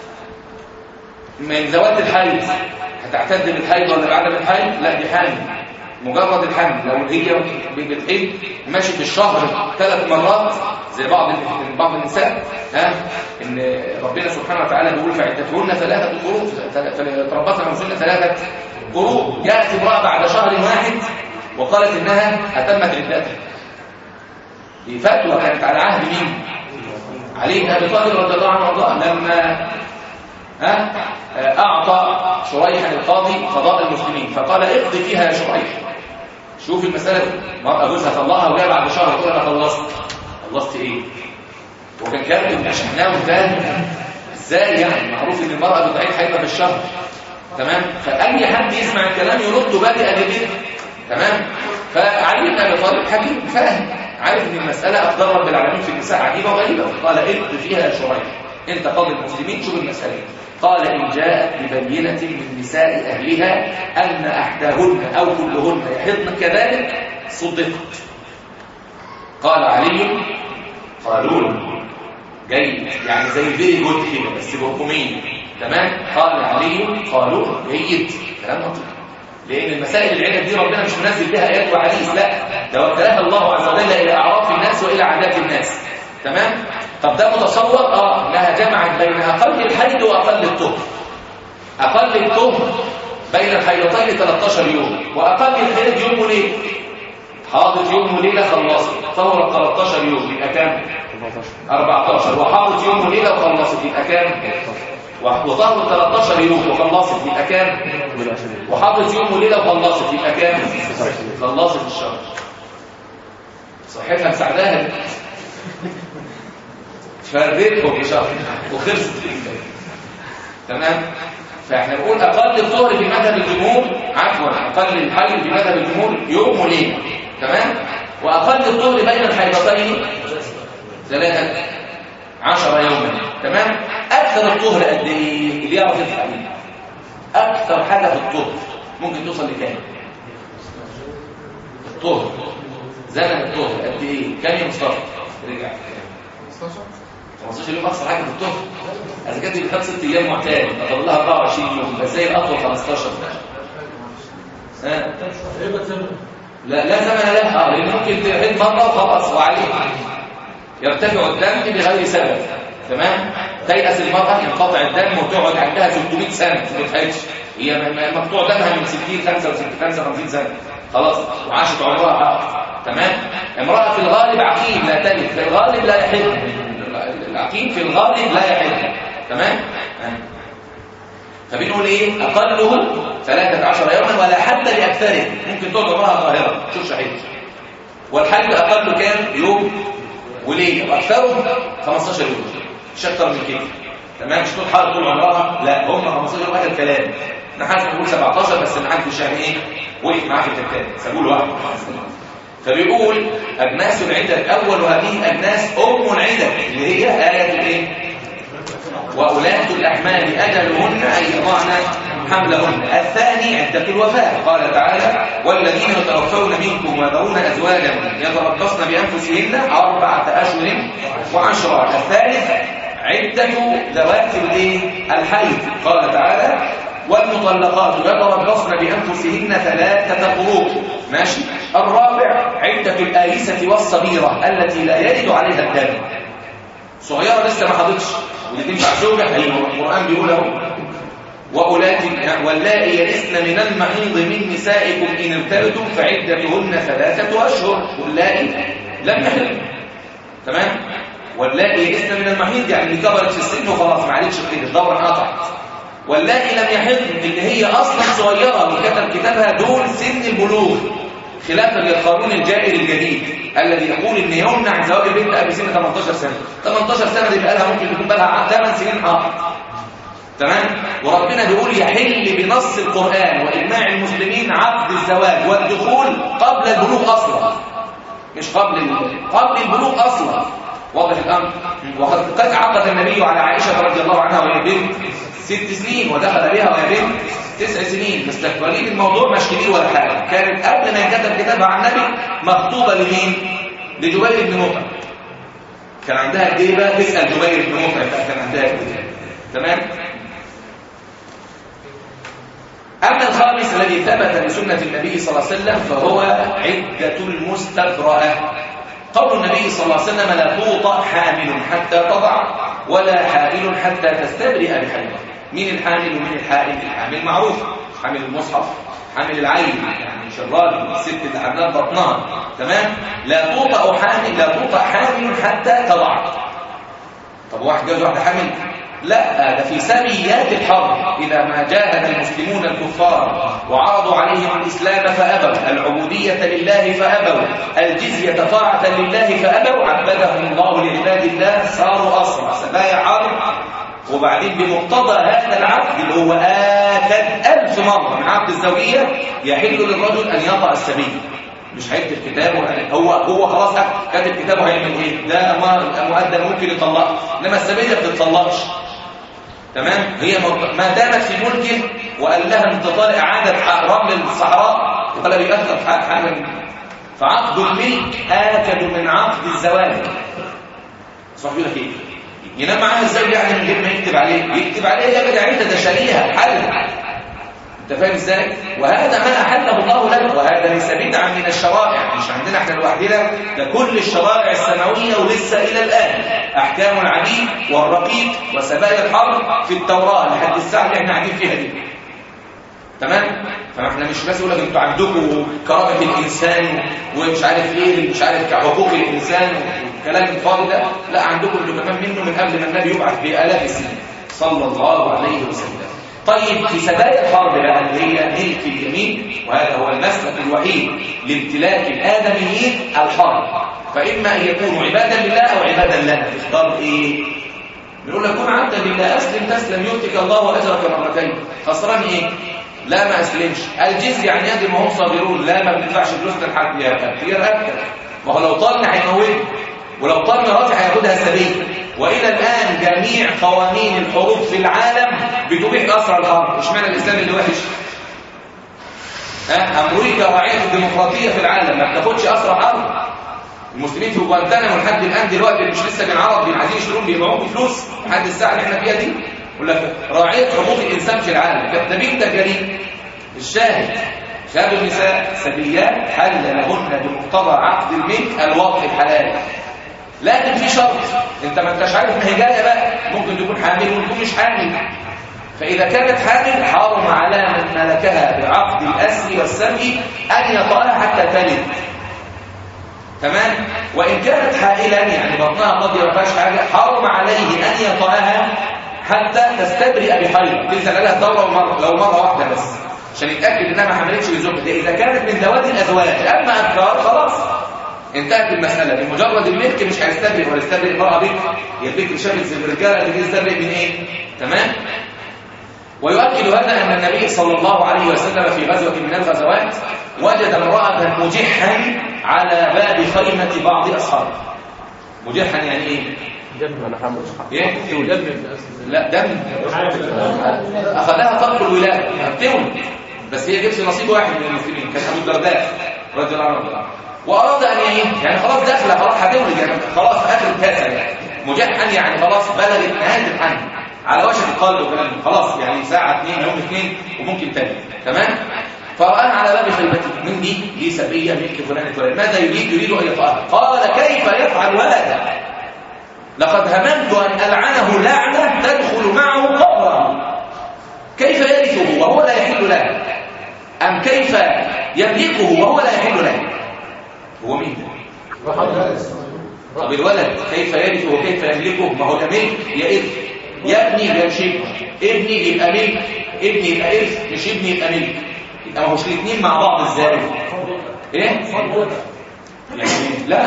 من ذوات الحيض هتعتد بالحيض ولا بعد الحيض لا دي حامل مجرد الحمل لو هي بتحيض ماشي في الشهر ثلاث مرات زي بعض بعض النساء ها ان ربنا سبحانه وتعالى بيقول فعدتهن ثلاثه قروء تربصن انفسهن ثلاثه قروء جاءت امراه بعد شهر واحد وقالت انها اتمت عدتها دي فتوى كانت على عهد مين علي بن ابي طالب رضي الله عنه وارضاه لما ها أعطى شريحا القاضي قضاء المسلمين فقال اقضي فيها يا شريح شوف المسألة مرأة جوزها طلقها وجاء بعد شهر تقول أنا خلصت خلصت إيه؟ وكان كاتب شحناوي ده ازاي يعني معروف ان المرأة بتعيد حيضها في الشهر تمام فأي حد يسمع الكلام يرد بادئ بكده تمام فعلي بن ابي طالب حكيم فاهم عارف ان المسألة أقدر رب العالمين في النساء عجيبة وغريبة قال اقضي فيها يا شريح انت قاضي المسلمين شوف المسألة قال إن جاءت ببينة من نساء أهلها أن أحداهن أو كلهن يحضن كذلك صدقت قال علي قالون جيد يعني زي فيري جود كده بس برقمين تمام قال علي قالون جيد كلام منطقي لأن المسائل العلم دي ربنا مش منزل بها آيات وحديث لا ده وكلها الله عز وجل إلى أعراف الناس وإلى عادات الناس تمام طب ده متصور اه انها جمعت بين اقل الحيض واقل الطهر اقل الطهر بين الحيضتين 13 يوم واقل الحيض يوم وليل حاضت يوم وليله خلصت طورت 13 يوم يبقى كام 14 وحاضت يوم وليله وخلصت يبقى كام وطهرت 13 يوم وخلصت يبقى كام وحاضت يوم وليله وخلصت يبقى كام خلصت الشهر صحتها مساعداها فردتهم بشهر وخلصت تمام فاحنا نقول اقل الظهر في مذهب الجمهور عفوا اقل الحي في مذهب الجمهور يوم وليله تمام واقل الظهر بين الحيضتين ثلاثه عشر يوما تمام اكثر الطهر قد ايه اللي يعرف يفهم اكثر حاجه في الطهر ممكن توصل لكام الطهر زمن الطهر قد ايه كام يوم صار رجع 15 يوم اقصر حاجه في الطهر اذا كانت اللي ست ايام معتاد فاضل لها 24 يوم بس زي الاطول 15 ها لا لا زمن لها اه لان ممكن تحيد مره وخلاص وعليه يرتفع الدم بغير سبب تمام تيأس المرأة ينقطع الدم وتقعد عندها 300 سنة ما تفهمش هي مقطوع دمها من 60 65 55 سنة خلاص وعاشت عمرها تمام امرأة في الغالب عقيم لا تلد في الغالب لا يحل العقيم في الغالب لا يحل تمام فبنقول ايه اقله 13 يوما ولا حتى لاكثره ممكن تقعد عمرها طاهره شوف شحيح والحج اقله كام يوم وليه واكثرهم 15 يوم مش اكتر من كده تمام مش طول حاجه طول عمرها لا هم 15 يوم اخر كلام نحاس بيقول 17 بس النحاس مش يعني ايه وقف معاه في الكتاب سابوه لوحده فبيقول اجناس العدة الاول وهذه اجناس ام العدة اللي هي ايه الايه وأولاة الأحمال أجلهن أن يضعن حملهن الثاني عدة الوفاة قال تعالى والذين يتوفون منكم ويذرون أزواجا يتربصن بأنفسهن أربعة أشهر وعشرة الثالث عدة ذوات الحيض قال تعالى والمطلقات يتربصن بأنفسهن ثلاثة قروء ماشي الرابع عدة الآيسة والصغيرة التي لا يرد عليها الدم صغيرة لسه ما حضتش واللي تنفع زوجة ايوه القرآن بيقول اهو وأولات واللائي يئسن من المحيض من نسائكم إن ارتبتم فعدتهن ثلاثة أشهر واللائي لم يحضن تمام واللائي يئسن من المحيض يعني اللي كبرت في السن وخلاص ما عادتش كده الدورة انقطعت واللائي لم يحضن اللي هي أصلا صغيرة وكتب كتابها دول سن البلوغ خلافا للقانون الجائر الجديد الذي يقول ان يمنع زواج البنت قبل سن 18 سنه 18 سنه دي بقى لها ممكن تكون بقى لها 8 سنين حاضر تمام وربنا بيقول يحل بنص القرآن وإجماع المسلمين عقد الزواج والدخول قبل البلوغ أصلا مش قبل قبل البلوغ أصلا واضح الأمر وقد عقد النبي على عائشة رضي الله عنها وهي بنت ست سنين ودخل بها وهي بنت تسع سنين مستقبلين الموضوع مش كبير ولا حاجة كانت قبل ما ينكتب كتابها عن النبي مخطوبة لمين؟ لجبير بن مطعم كان عندها قد ايه بقى تسأل جبير بن مطعم كان عندها قد ايه تمام؟ أما الخامس الذي ثبت بسنة النبي صلى الله عليه وسلم فهو عدة المستبرأة قول النبي صلى الله عليه وسلم لا توطأ حامل حتى تضع ولا حامل حتى تستبرئ بحيضة مين الحامل ومين الحائل الحامل معروف حامل المصحف حامل العين يعني شراب الست اللي حملها بطنها تمام لا توطأ حامل لا توطأ حامل حتى تضع طب واحد جوز واحده حامل لا ده في سبيات الحرب إذا ما جاهد المسلمون الكفار وعرضوا عليهم الإسلام فأبوا العبودية لله فأبوا الجزية طاعة لله فأبوا عبدهم الله لعباد الله صاروا أسرى سبايا حرب وبعدين بمقتضى هذا العقد اللي هو آكد ألف مرة من عقد الزوجية يحل للرجل أن يطأ السبيل مش هيكتب كتابه هو هو خلاص كاتب كتابه هيعمل ايه ده مؤدب ممكن يطلقه انما السبيل ما بتطلقش تمام هي ما دامت في ملكه وقال لها ان تطالع اعاده رمل الصحراء ولا بيأثر في حاجه فعقد الملك آكد من عقد الزواج صح يقول لك ايه ينام معاها ازاي يعني من غير ما يكتب عليه يكتب عليه يا جدع انت ده شاريها حل انت فاهم ازاي وهذا ما احله الله لك وهذا ليس بدعا من الشرائع مش عندنا احنا لوحدنا ده كل الشرائع السماويه ولسه الى الان احكام العبيد والرقيق وسبائل الحرب في التوراه لحد الساعه اللي احنا قاعدين فيها دي تمام فاحنا مش بس يقول لك انتوا عندكم كرامه الانسان ومش عارف ايه مش عارف حقوق الانسان والكلام الفاضي ده لا عندكم اللي كمان منه من قبل ما النبي يبعث بالاف السنين صلى الله عليه وسلم طيب في سبايا الحرب بقى اللي هي ملك اليمين وهذا هو المسلك الوحيد لامتلاك الادميين الحرب فاما ان يكونوا عبادا لله او عبادا لنا تختار ايه يقول لك كن عبدا لله اسلم تسلم يؤتك الله اجرك مرتين خسران ايه لا ما اسلمش الجزية عن يد ما هم صابرون لا ما بتدفعش فلوس للحد يا رقبتك يا رقبتك ما هو لو طالنا هيموته ولو طالنا راجع هياخدها سبيل والى الان جميع قوانين الحروب في العالم بتبيح اسرى الحرب اشمعنى الاسلام اللي وحش ها امريكا راعيه الديمقراطيه في العالم ما بتاخدش اسرى حرب المسلمين في جوانتانامو لحد الان دلوقتي مش لسه من عرب عايزين يشترون بيبيعوهم بفلوس لحد الساعه اللي احنا فيها دي يقول لك راعيه حقوق الانسان في العالم كتابين تجاريد الشاهد شاب النساء سبيات حل لهن بمقتضى عقد الملك الوقت الحلال لكن في شرط انت ما انتش عارف ما هي جايه بقى ممكن تكون حامل وتكون مش حامل فاذا كانت حامل حرم على من ملكها بعقد الاسر والسمي ان يطأها حتى تلد تمام وان كانت حائلا يعني بطنها قد ما فيهاش حاجه حرم عليه ان يطأها حتى تستبرئ بحيض تنزل لها دوره مره لو مره واحده بس عشان يتاكد انها ما حملتش بزوجها ده اذا كانت من ذوات الازواج اما ابكار خلاص انتهت المساله بمجرد الملك مش هيستبرئ ولا يستبرئ المراه بكر هي البكر شافت زي الرجاله اللي تستبرئ من ايه تمام ويؤكد هذا ان النبي صلى الله عليه وسلم في غزوه من الغزوات وجد امراه مجحا على باب خيمه بعض اصحابه مجحا يعني ايه دم انا حامل ايه دم لا دم اخذها طلق الولاده هتهم بس هي جبت نصيب واحد من المسلمين كان ابو الدرداء رضي الله عنه واراد ان ايه يعني خلاص داخله خلاص هتولد يعني خلاص في اخر التاسع يعني مجحا يعني خلاص بلغت نهايه الحمل على وشك القلب وكلام خلاص يعني ساعه اثنين يوم اثنين وممكن تاني تمام فرآها على باب خيبته من دي دي سبيه ملك فلان فلان ماذا يريد يريد ان يطأها قال كيف يفعل هذا لقد هممت أن ألعنه لعنة تدخل معه قبرا كيف يرثه وهو لا يحل له أم كيف يملكه وهو لا يحل له هو مين طب الولد كيف يرثه وكيف يملكه ما هو ده ملك يا إرث يا ابني يا شبه ابني يبقى ملك ابني يبقى إرث مش ابني يبقى ملك يبقى ما هوش الاثنين مع بعض ازاي ايه يعني لا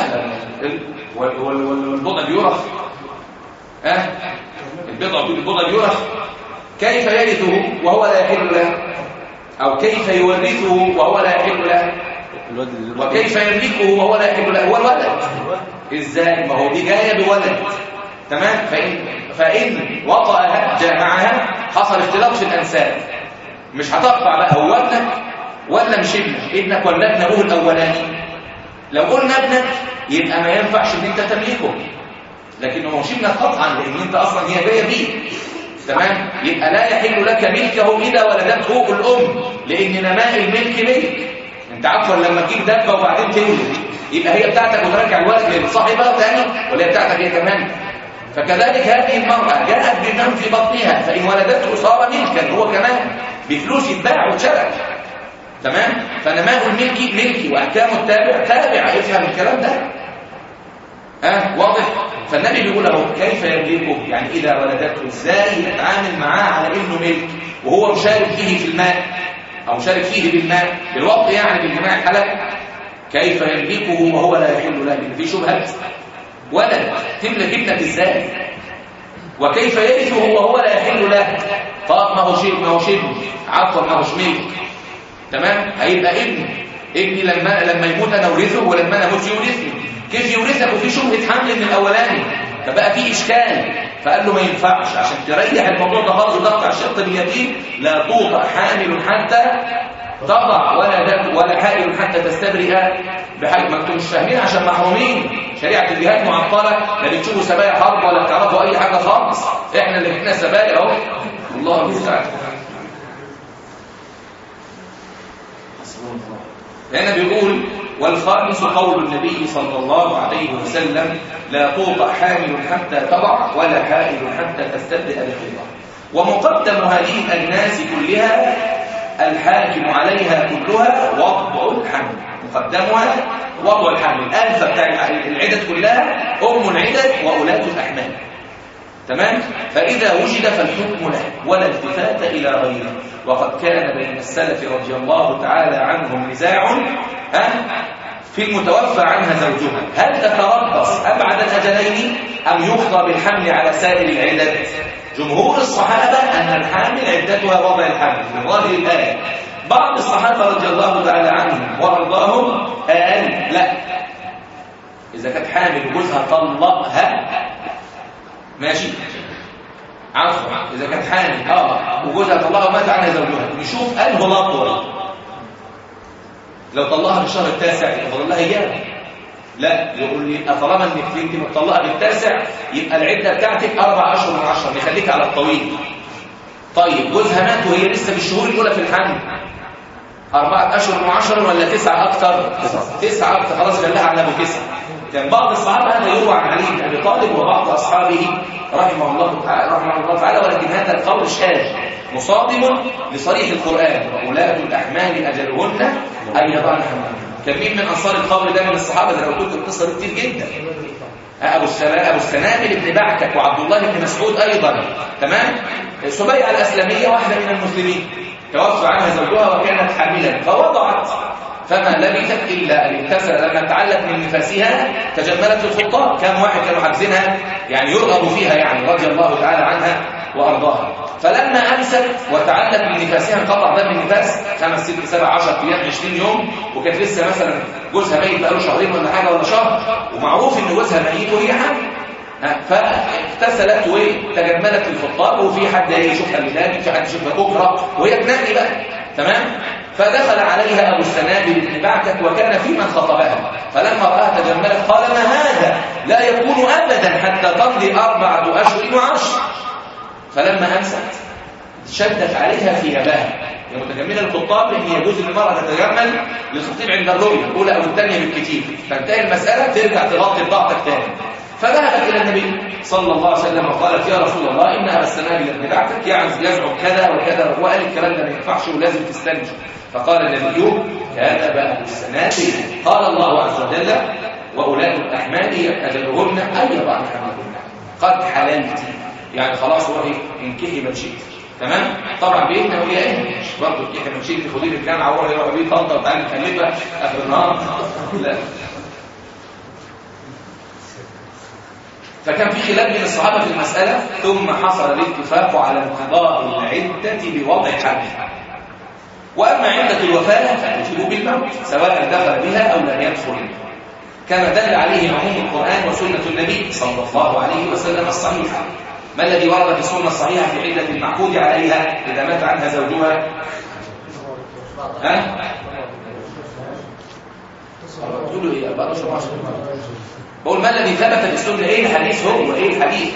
والبضع بيرخ ها أه؟ البضع البضع بيرخ كيف يرثه وهو لا يحل له او كيف يورثه وهو لا يحل له وكيف يملكه وهو لا يحل له هو الولد ازاي ما هو دي جايه بولد تمام فان فان وطأها جامعها حصل اختلاط في الانساب مش هتقطع بقى هو ابنك ولا مش ابنك ابنك ولا ابن ابوه الاولاني لو قلنا ابنك يبقى ما ينفعش ان انت تملكه لكن هو مش ابنك قطعا لان انت اصلا هي جايه بيه تمام يبقى لا يحل لك ملكه اذا ولدته الام لان نماء الملك ملك انت عارف لما تجيب دبه وبعدين تولد يبقى هي بتاعتك وترجع الولد لصاحبها تاني ولا هي بتاعتك هي كمان فكذلك هذه المرأة جاءت بمن في بطنها فإن ولدته صار ملكا هو كمان بفلوس يتباع وتشرك تمام فنماء الملك ملكي واحكام التابع تابع افهم الكلام ده ها أه؟ واضح فالنبي بيقول له كيف يملكه يعني اذا ولدته ازاي يتعامل معاه على انه ملك وهو مشارك فيه في الماء او مشارك فيه بالماء بالوقت يعني بالجماع الحلال كيف يملكه وهو لا يحل له في شبهه ولد تملك ابنك ازاي وكيف يرثه وهو لا يحل له طب ما هو شيء ما هو شيء عفوا ما هوش ملك تمام هيبقى ابن ابني لما لما يموت انا اورثه ولما انا اموت يورثني كيف يورثك وفي شبهه حمل من الاولاني فبقى في اشكال فقال له ما ينفعش عشان تريح الموضوع ده خالص وتقطع الشق اليتيم لا توضع حامل حتى تضع ولا دم ولا حائل حتى تستبرئ بحاجه ما انتم مش فاهمين عشان محرومين شريعه الجهاد معطله لا بتشوفوا سبايا حرب ولا بتعرفوا اي حاجه خالص احنا اللي احنا سبايا اهو الله المستعان هنا بيقول والخامس قول النبي صلى الله عليه وسلم لا توطأ حامل حتى تضع ولا حائل حتى تستبدأ بالخضر ومقدم هذه الأجناس كلها الحاكم عليها كلها وضع الحمل مقدمها وضع الحمل الألفة بتاع العدد كلها أم العدد وأولاة الأحمال تمام فإذا وجد فالحكم له ولا التفات إلى غيره وقد كان بين السلف رضي الله تعالى عنهم نزاع ها في المتوفى عنها زوجها هل تتربص أبعد الأجلين أم يقضى بالحمل على سائر العدد جمهور الصحابة أن الحامل عدتها وضع الحمل من ظاهر الآية بعض الصحابة رضي الله تعالى عنهم وأرضاهم قال لا إذا كانت حامل وجوزها طلقها ماشي عفوا إذا كانت حامل اه وجوزها طلقها ومات عنها زوجها نشوف أنه الأطول لو طلقها في الشهر التاسع يفضل لها ايام لا يقول لي طالما انك انت مطلقه بالتاسع يبقى العده بتاعتك اربع اشهر من عشره نخليك على الطويل طيب جوزها مات وهي لسه بالشهور الاولى في الحمل أربعة أشهر وعشر ولا تسعة أكثر؟ تسعة أكثر خلاص خليها على أبو تسعة كان بعض الصحابة هذا يروى عن علي بن أبي طالب وبعض أصحابه رحمه الله تعالى رحمه الله تعالى ولكن هذا القول شاذ مصادم لصريح القرآن وأولاة الأحمال أجلهن أن يضعن حملهن كان مين من أنصار القول ده من الصحابة ده لو كنت القصة كتير جدا أبو السلام أبو السنابل بن بعكك وعبد الله بن مسعود أيضا تمام سبيعة الأسلمية واحدة من المسلمين توفى عنها زوجها وكانت حاملا فوضعت فما لبثت إلا أن اغتسل لما تعلق من نفاسها تجملت الخطاب كم واحد كانوا حاجزينها يعني يرغب فيها يعني رضي الله تعالى عنها وأرضاها فلما أمست وتعلق من نفاسها انقطع دم النفاس خمس ست سبع عشر أيام 20 يوم وكانت لسه مثلا جوزها ميت بقاله شهرين ولا حاجة ولا شهر ومعروف إن جوزها ميت وهي حامل فاغتسلت وتجملت الخطاب وفي حد يشوفها الليلات في حد يشوفها بكره وهي تنادي بقى تمام فدخل عليها ابو السنابل بن بعكك وكان في من خطبها فلما راها تجملت قال ما هذا لا يكون ابدا حتى تمضي اربعه اشهر وعشر فلما امست شدت عليها ثيابها هي متجمله الخطاب ان يجوز للمراه تتجمل للخطيب عند الرؤيه الاولى او الثانيه بالكتير فانتهي المساله ترجع تغطي بضعتك ثاني فذهبت إلى النبي صلى الله عليه وسلم وقالت يا رسول الله إن أبا السنابل ابن بعتك يزعم كذا وكذا وقال الكلام ده ما ينفعش ولازم تستنجي فقال النبي كذب أبو السنابل قال الله عز وجل وأولاة الأحمال أجلهن أن يضعن حملهن قد حللت يعني خلاص روحي انكحي من شئت تمام طبعا بيتنا وهي ايه مش برضه انكحي من شئت خدي الجامعه وروحي روحي بيه طنطا وتعالي نخلفها اخر النهار لا فكان في خلاف بين الصحابة في المسألة ثم حصل الاتفاق على انقضاء العدة بوضع حمل وأما عدة الوفاة فتجب بالموت سواء دخل بها أو لم يدخل كما دل عليه عموم القرآن وسنة النبي صلى الله عليه وسلم الصحيحة ما الذي ورد في السنة الصحيحة في عدة المعقود عليها إذا مات عنها زوجها ها؟ تقولوا ايه 14 بقول ما الذي ثبت في السنه ايه الحديث هو ايه الحديث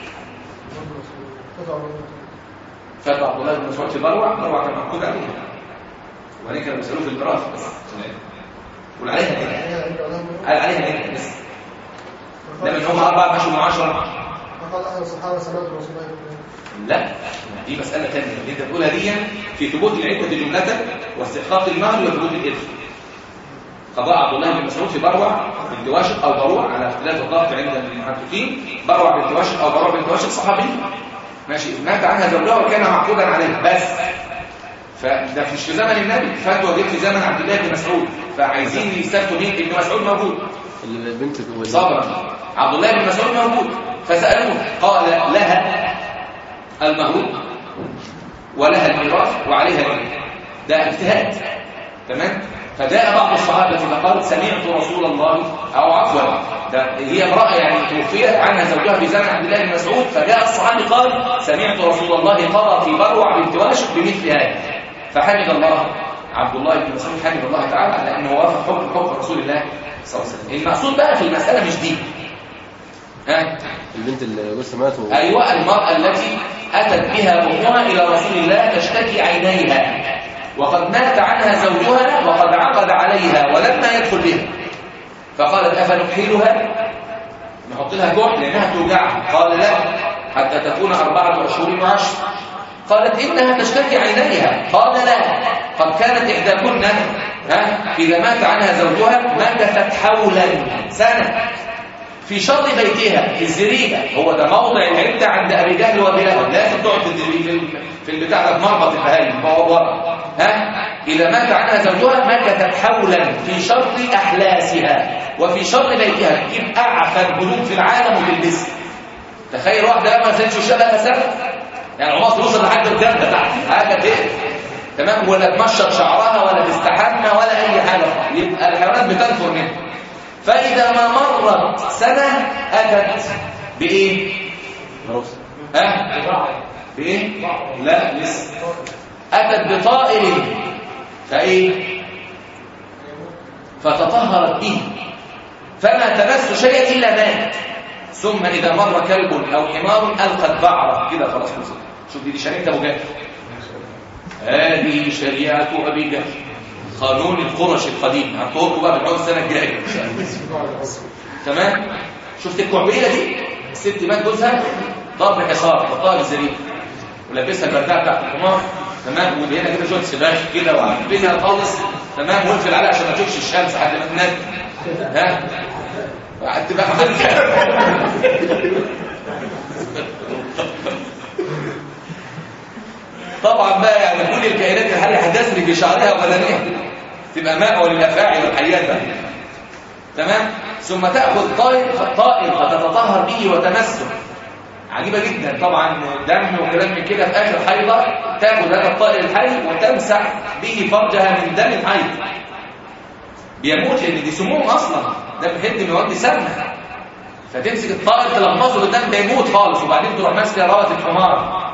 فتح عبد الله بن مسعود في بروع بروع كان محكوم عليها وبعدين كانوا بيسالوه في الميراث بس قول عليها ايه قال عليها ايه بس ده من هم اربع اشهر وعشرة فقال اهل الصحابه سمعت رسول الله لا دي مسألة ثانية اللي انت بتقولها دي في ثبوت العدة جملة واستحقاق المهر وثبوت الإرث قضاء عبد الله بن مسعود في بروع بنت واشق او بروع على اختلاف الضبط عند المحققين بروع بنت واشق او بروع بنت واشق صحابي ماشي مات عنها زوجها وكان معقودا عليه بس فده مش في زمن النبي فتوى جت في زمن عبد الله بن مسعود فعايزين يستفتوا مين ابن مسعود موجود البنت صبرا عبد الله بن مسعود موجود فسالوه قال لها المهر ولها الميراث وعليها الإرث ده اجتهاد تمام فجاء بعض الصحابة فقال سمعت رسول الله أو عفوا ده هي امرأة يعني توفيت عنها زوجها في زمن عبد الله بن مسعود فجاء الصحابي قال سمعت رسول الله قضى في بروع بنت واشق بمثل هذا فحمد الله عبد الله بن مسعود حمد الله تعالى على انه وافق حكم حكم رسول الله صلى الله عليه وسلم المقصود بقى في المسألة مش دي ها البنت اللي لسه مات و... أيوة المرأة التي أتت بها أمها إلى رسول الله تشتكي عينيها وقد مات عنها زوجها وقد عقد عليها ولما يدخل بها فقالت أفنكحلها نحط لها كحل لأنها توجعها قال لا حتى تكون أربعة أشهر وعشر قالت إنها تشتكي عينيها قال لا قد كانت إحداكن ها إذا مات عنها زوجها مكثت حولا سنة في شر بيتها في الزريبة هو ده موضع العدة عند أبي جهل وبلاد لازم تقعد في الزريبة في البتاع ده في مربط البهايم ورا ها إذا مات عنها زوجها مكثت حولا في شر أحلاسها وفي شر بيتها تجيب أعفى البنود في العالم وتلبسها تخيل واحدة لما زالت شبه سنة يعني عمر توصل لحد الدم تحت حاجة تقرف تمام ولا تمشط شعرها ولا تستحمى ولا أي حاجة يبقى الحيوانات بتنفر منها فإذا ما مرت سنة أتت بإيه؟ عروس ها؟ بإيه؟ لا لسه أتت بطائر فإيه؟ فتطهرت به فما تمس شيئا إلا مات ثم إذا مر كلب أو حمار ألقت بعرة كده خلاص خلصت شوف دي, دي شريعة أبو جهل هذه شريعة أبي جهل قانون القرش القديم هتوقفوا بقى بالعود السنة الجاية تمام شفت الكعبيلة دي الست مات جوزها ضرب حصار حطها بالزريب ولبسها البردعه بتاعت الحمار تمام وهنا كده شويه سباخ كده وعاملينها خالص تمام واقفل عليها عشان ما تشوفش الشمس لحد ما تنام ها وقعدت بقى طبعا بقى يعني كل الكائنات الحية هتسري في شعرها وبدنها تبقى مأوى للأفاعي والحيات بقى تمام ثم تأخذ طائر طائر فتتطهر به وتمسه عجيبة جدا طبعا دم وكلام من كده في آخر حيضة تأخذ هذا الطائر الحي وتمسح به فرجها من دم الحيض بيموت لأن دي سموم أصلا ده بيحد مواد سامة فتمسك الطائر تلمسه بالدم ده يموت خالص وبعدين تروح ماسكه روث الحمار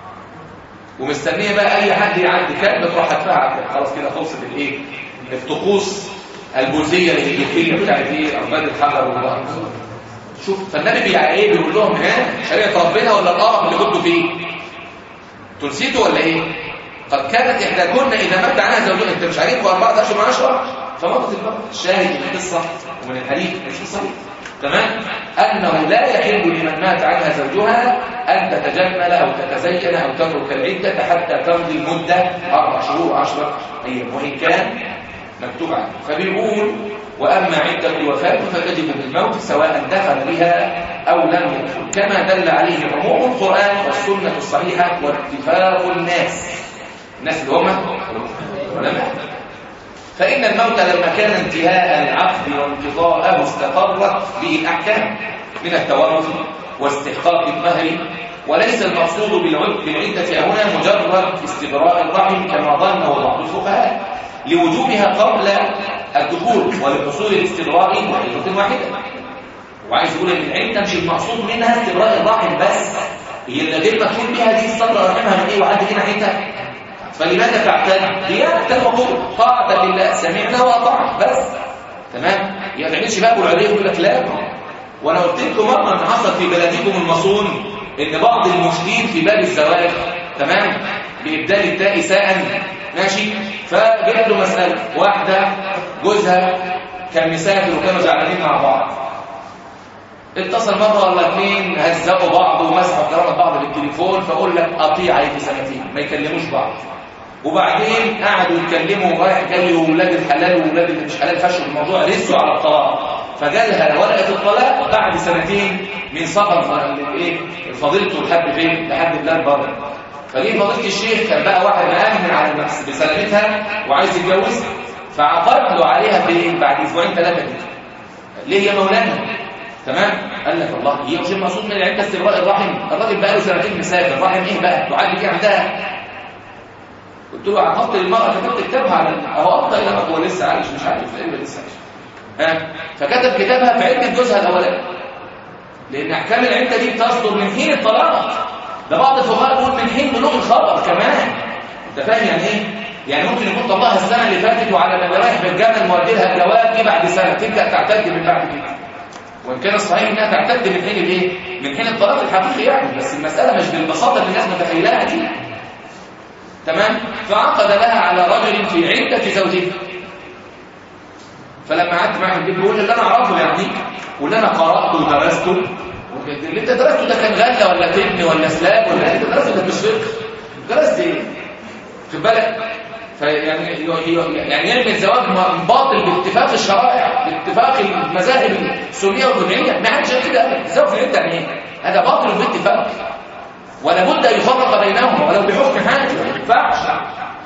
ومستنيه بقى اي حد يعدي كلب تروح هتفعل خلاص كده خلصت الايه الطقوس البوذيه الهيليفيه بتاعت ايه عباد الحجر والبحر شوف فالنبي بيع ايه بيقول لهم ها شريعه ربنا ولا القرف اللي كنتوا فيه انتوا نسيتوا ولا ايه قد كانت احداكن اذا مات عنها زوجها انت مش عارف واربعه اشهر من عشره فمضت البر الشاهد من القصه ومن الحديث مش في صحيح تمام انه لا يحل لمن مات عنها زوجها ان تتجمل او تتزين او تترك العده حتى تمضي المده اربع شهور وعشره ايام وان كان مكتوب عنه فبيقول واما عده الوفاه فتجب بالموت سواء دخل بها او لم يدخل كما دل عليه عموم القران والسنه الصحيحه واتفاق الناس الناس اللي هم العلماء فإن الموت لما كان انتهاء العقد وانقضاءه استقرت به الأحكام من التورث واستحقاق المهر وليس المقصود بالعدة هنا مجرد استبراء الرحم كما ظنه بعض الفقهاء لوجوبها قبل الدخول ولحصول الاستبراء بحيث واحدة وعايز يقول ان العدة مش المقصود منها استبراء الرحم بس هي اللي غير مدخول بها دي استبرأ رحمها من ايه وحد كده حيتها فلماذا تعتد؟ ديانة وقول طاعة لله سمعنا وأطعنا بس تمام؟ يعني ما تعملش بقى ابو العليه يقول لك لا وانا قلت لكم مره ان حصل في بلدكم المصون ان بعض المشركين في باب الزواج تمام بابدال التاء ساء ماشي فجت له مساله واحده جوزها كان مسافر وكانوا زعلانين مع بعض اتصل مره ولا اثنين هزقوا بعض ومسحوا كرامه بعض بالتليفون فاقول لك قطيع في سنتين ما يكلموش بعض وبعدين قعدوا يتكلموا رايح جاي واولاد الحلال واولاد اللي مش حلال فشوا الموضوع رسوا على الطلاق فجالها ورقه الطلاق بعد سنتين من سفر الايه فضيلته لحد فين لحد بلاد بره فجه فضيله الشيخ كان بقى واحد مأمن على النفس بسلامتها وعايز يتجوزها فعقد له عليها بايه بعد اسبوعين ثلاثه كده ليه يا مولانا تمام قال لك الله هي مش المقصود من العده استبراء الرحم الراجل بقى له سنتين مسافر الرحم ايه بقى تعالي كده عندها قلت له عن المرأة كتبت كتابها على أهو أبطل إلى هو لسه عايش مش عارف إيه لسه عايش ها فكتب كتابها في عدة جوزها الأولاني لأن أحكام العدة دي بتصدر من حين الطلاق ده بعض الفقهاء بيقول من حين بلوغ الخبر كمان أنت فاهم يعني إيه؟ يعني ممكن يكون طلقها السنة اللي فاتت وعلى ما رايح بالجمل مودي لها الجواب دي بعد سنة تبدأ تعتد من بعد كده وإن كان الصحيح إنها تعتد من حين الإيه؟ من حين الطلاق الحقيقي يعني بس المسألة مش بالبساطة اللي الناس متخيلها دي تمام فعقد لها على رجل في عدة زوجها فلما قعدت معه البيت بيقول اللي انا اعرفه يعني واللي انا قراته ودرسته اللي انت درسته ده كان غله ولا تبن ولا سلاب ولا انت درسته ده مش فقه جواز دي خد بالك فيعني يعني يرمي الزواج باطل باتفاق الشرائع باتفاق المذاهب السنيه والجمعيه ما حدش كده ابدا الزواج في العده يعني ايه هذا باطل باتفاق ولا بد ان يفرق بينهما ولو بحكم حاجه ما ينفعش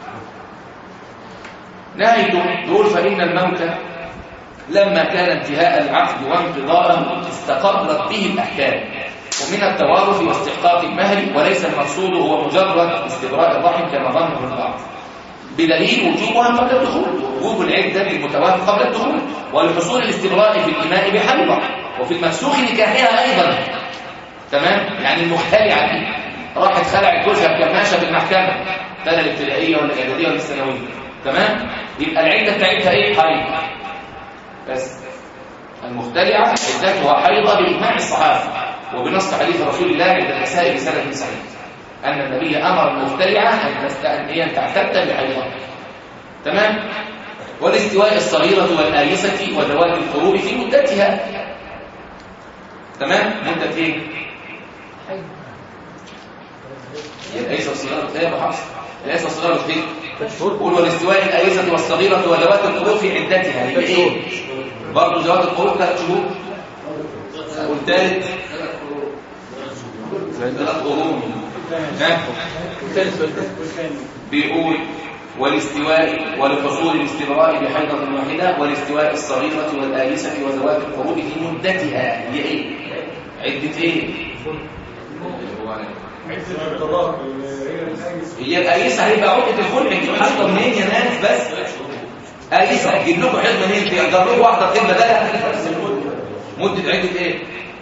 نهايته يقول فان الموت لما كان انتهاء العقد وانقضاءه استقرت به الاحكام ومن التوارث واستحقاق المهر وليس المقصود هو مجرد استبراء الرحم كما ظنه البعض بدليل وجوبها قبل الدخول وجوب العدة للمتوفى قبل الدخول ولحصول الاستبراء في الإماء بحيضة وفي المفسوخ نكاحها أيضا تمام يعني المختلعة دي راحت خلعت جوزها بكماشة في المحكمة السنة الابتدائية ولا الإعدادية ولا الثانوية تمام يبقى العدة بتاعتها إيه حيض بس المختلعة عدتها حيضة بإجماع الصحابة وبنص حديث رسول الله عند النساء بسند صحيح أن النبي أمر المخترعة أن تستأنيا تعتد بحيضها تمام والاستواء الصغيرة والآيسة وذوات الفروع في مدتها تمام مدة ايه هي الآيسة الصغيرة ايه يا ابو حفص الآيسة الصغيرة فين قول والاستواء الآيسة والصغيرة وذوات الفروع في عدتها يبقى ايه برضه ذوات الفروع ثلاث شهور والثالث ثلاث قرون بيقول والاستواء ولحصول الاستبراء بحيضة واحدة والاستواء الصغيرة والآيسة وزواج الفروض في مدتها هي ايه؟ عدة ايه؟ هي الآيسة هيبقى عقدة الخلع تجيب حيضة منين يا ناس بس؟ آيسة هتجيب لكم حيضة منين؟ تجربوا واحدة تجيب بدلها مدة عدة ايه؟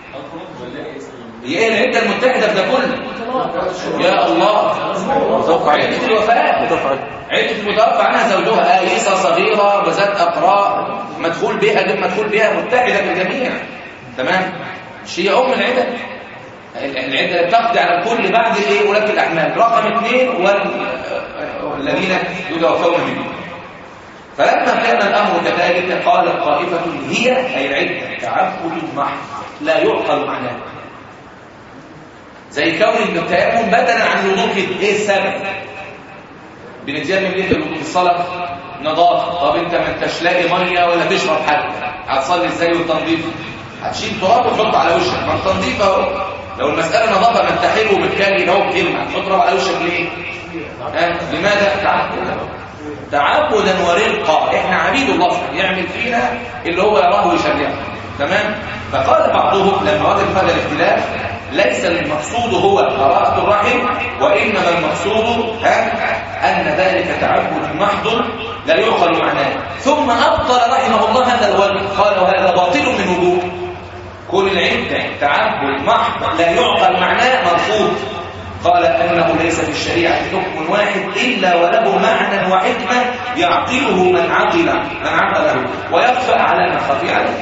هي ايه العدة المتحدة في ده كله؟ يا الله عدة الوفاة عدة المتوفى عنها زوجها آيسة صغيرة وذات أقراء مدخول بها غير مدخول بها متحدة بالجميع تمام مش هي أم العدة العدة تقضي على الكل بعد الايه ولاة الأحمال رقم اثنين والذين يتوفون منهم فلما كان الأمر كذلك قال طائفة هي أي العدة تعبد محض لا يعقل معناه زي كون التيمم بدلا عن الوضوء كده ايه السبب بنتيمم ليه في الصلاه نظافه طب انت ما انتش لاقي ميه ولا تشرب حاجه هتصلي ازاي والتنظيف هتشيل تراب وتحطه على وشك ما التنظيف اهو لو المساله نظافه ما انت حلو وبتكلم اهو بكلمه هتحط تراب على وشك ليه ها لماذا تعبدا تعبدا ورقا احنا عبيد الله يعمل فينا اللي هو يراه ويشرعه تمام فقال بعضهم لما وجد هذا الاختلاف ليس المقصود هو قراءة الرحم وإنما المقصود أن ذلك تعبد محض لا يعقل معناه ثم أبطل رحمه الله هذا الوجه قال وهذا باطل من وجوه كل العدة تعبد محض لا يعقل معناه مرفوض قال أنه ليس في الشريعة حكم واحد إلا وله معنى وحكمة يعقله من عقل من عقله ويخفى على من خفي عليه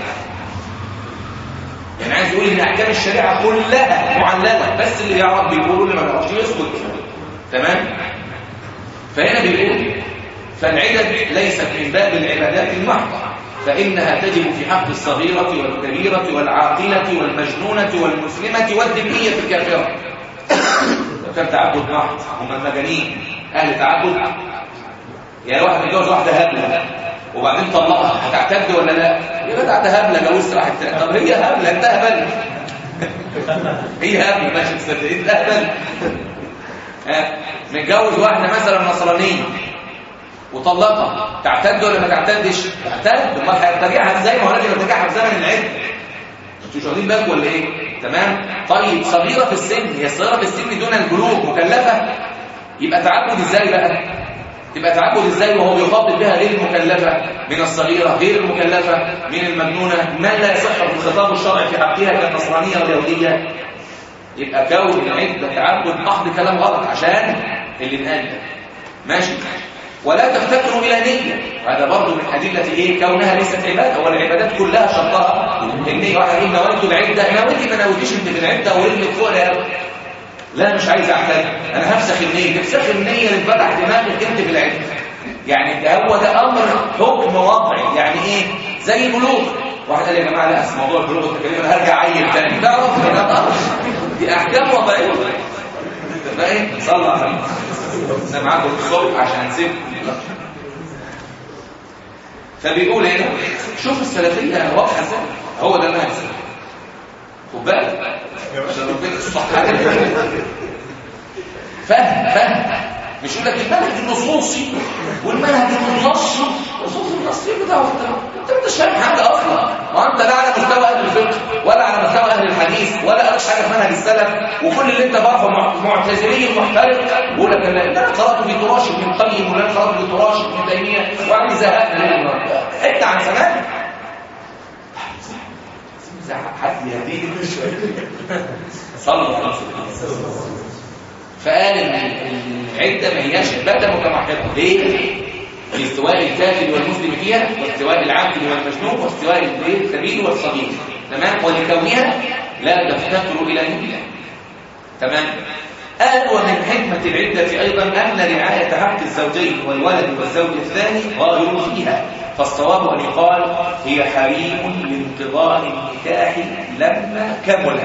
يعني عايز يقول ان احكام الشريعه كلها معلمه بس اللي يعرف بيقول واللي ما يعرفش يسكت تمام فهنا بيقول فالعدد ليست من باب العبادات المحضه فانها تجب في حق الصغيره والكبيره والعاقله والمجنونه والمسلمه والذميه الكافره لو كان تعبد محض هم المجانين اهل تعبد يعني واحد متجوز واحده هبله وبعدين طلقها هتعتد ولا لا يا جدع ده هبله جوزت راحت طب هي هبله انت هبل هي هبله ماشي تصدقين ده هبل ها متجوز واحده مثلا نصرانيه وطلقها تعتد ولا ما تعتدش تعتد امال هيرتجعها ازاي ما هو لازم يرتجعها في زمن العده انتوا مش واخدين بالكم ولا ايه تمام طيب صغيره في السن هي الصغيره في السن دون البلوغ مكلفه يبقى تعبد ازاي بقى تبقى تعبد ازاي وهو بيخاطب بها غير المكلفه من الصغيره غير المكلفه من المجنونه ما لا يصح الخطاب الشرعي في حقها كالنصرانيه واليهوديه يبقى كون العده تعبد محض كلام غلط عشان اللي انقال ده ماشي ولا تفتكروا الى نيه وهذا برضه من ادله ايه كونها ليست عباده هو العبادات كلها شرطها ان واحد يقول نويت العده نويتي ما نويتيش انت في العده ورجلك فوق الارض لا مش عايز اعتد انا هفسخ النيه تفسخ النيه اللي فتح دماغك انت في العلم يعني ده هو ده امر حكم وضعي يعني ايه زي البلوغ واحد قال يا جماعه لا اسم موضوع البلوغ التكليف انا هرجع عيل تاني لا رفض لا تقرش دي احكام وضعيه فاهم صلى على انا معاكم الصبح عشان نسيبكم فبيقول هنا شوف السلفيه واضحه ازاي هو ده المنهج خد بالك عشان ربنا الصحه فاهم فاهم مش يقول لك المنهج النصوصي والمنهج النصي النصوص النصي بتاعه انت انت مش فاهم حاجه اصلا ما انت لا على مستوى اهل الفقه ولا على مستوى اهل الحديث ولا قريت حاجه في منهج السلف وكل اللي انت بعرفه معتزلي محترق يقول لك لا انا قرات في تراش ابن القيم ولا قرات في تراش ابن تيميه وعندي زهقت حته عن زمان حد يهديني صلى الله عليه وسلم فقال ان العده ما هياش عباده متمحضه ليه لاستواء الكافر والمسلم فيها واستواء العبد والمجنون واستواء الكبير والصغير تمام ولكونها لا تفتقر الى نبيها تمام قال ومن حكمة العدة أيضا أن رعاية حق الزوجين والولد والزوج الثاني ظاهر فيها فالصواب أن يقال هي حريم لانقضاء النكاح لما كمل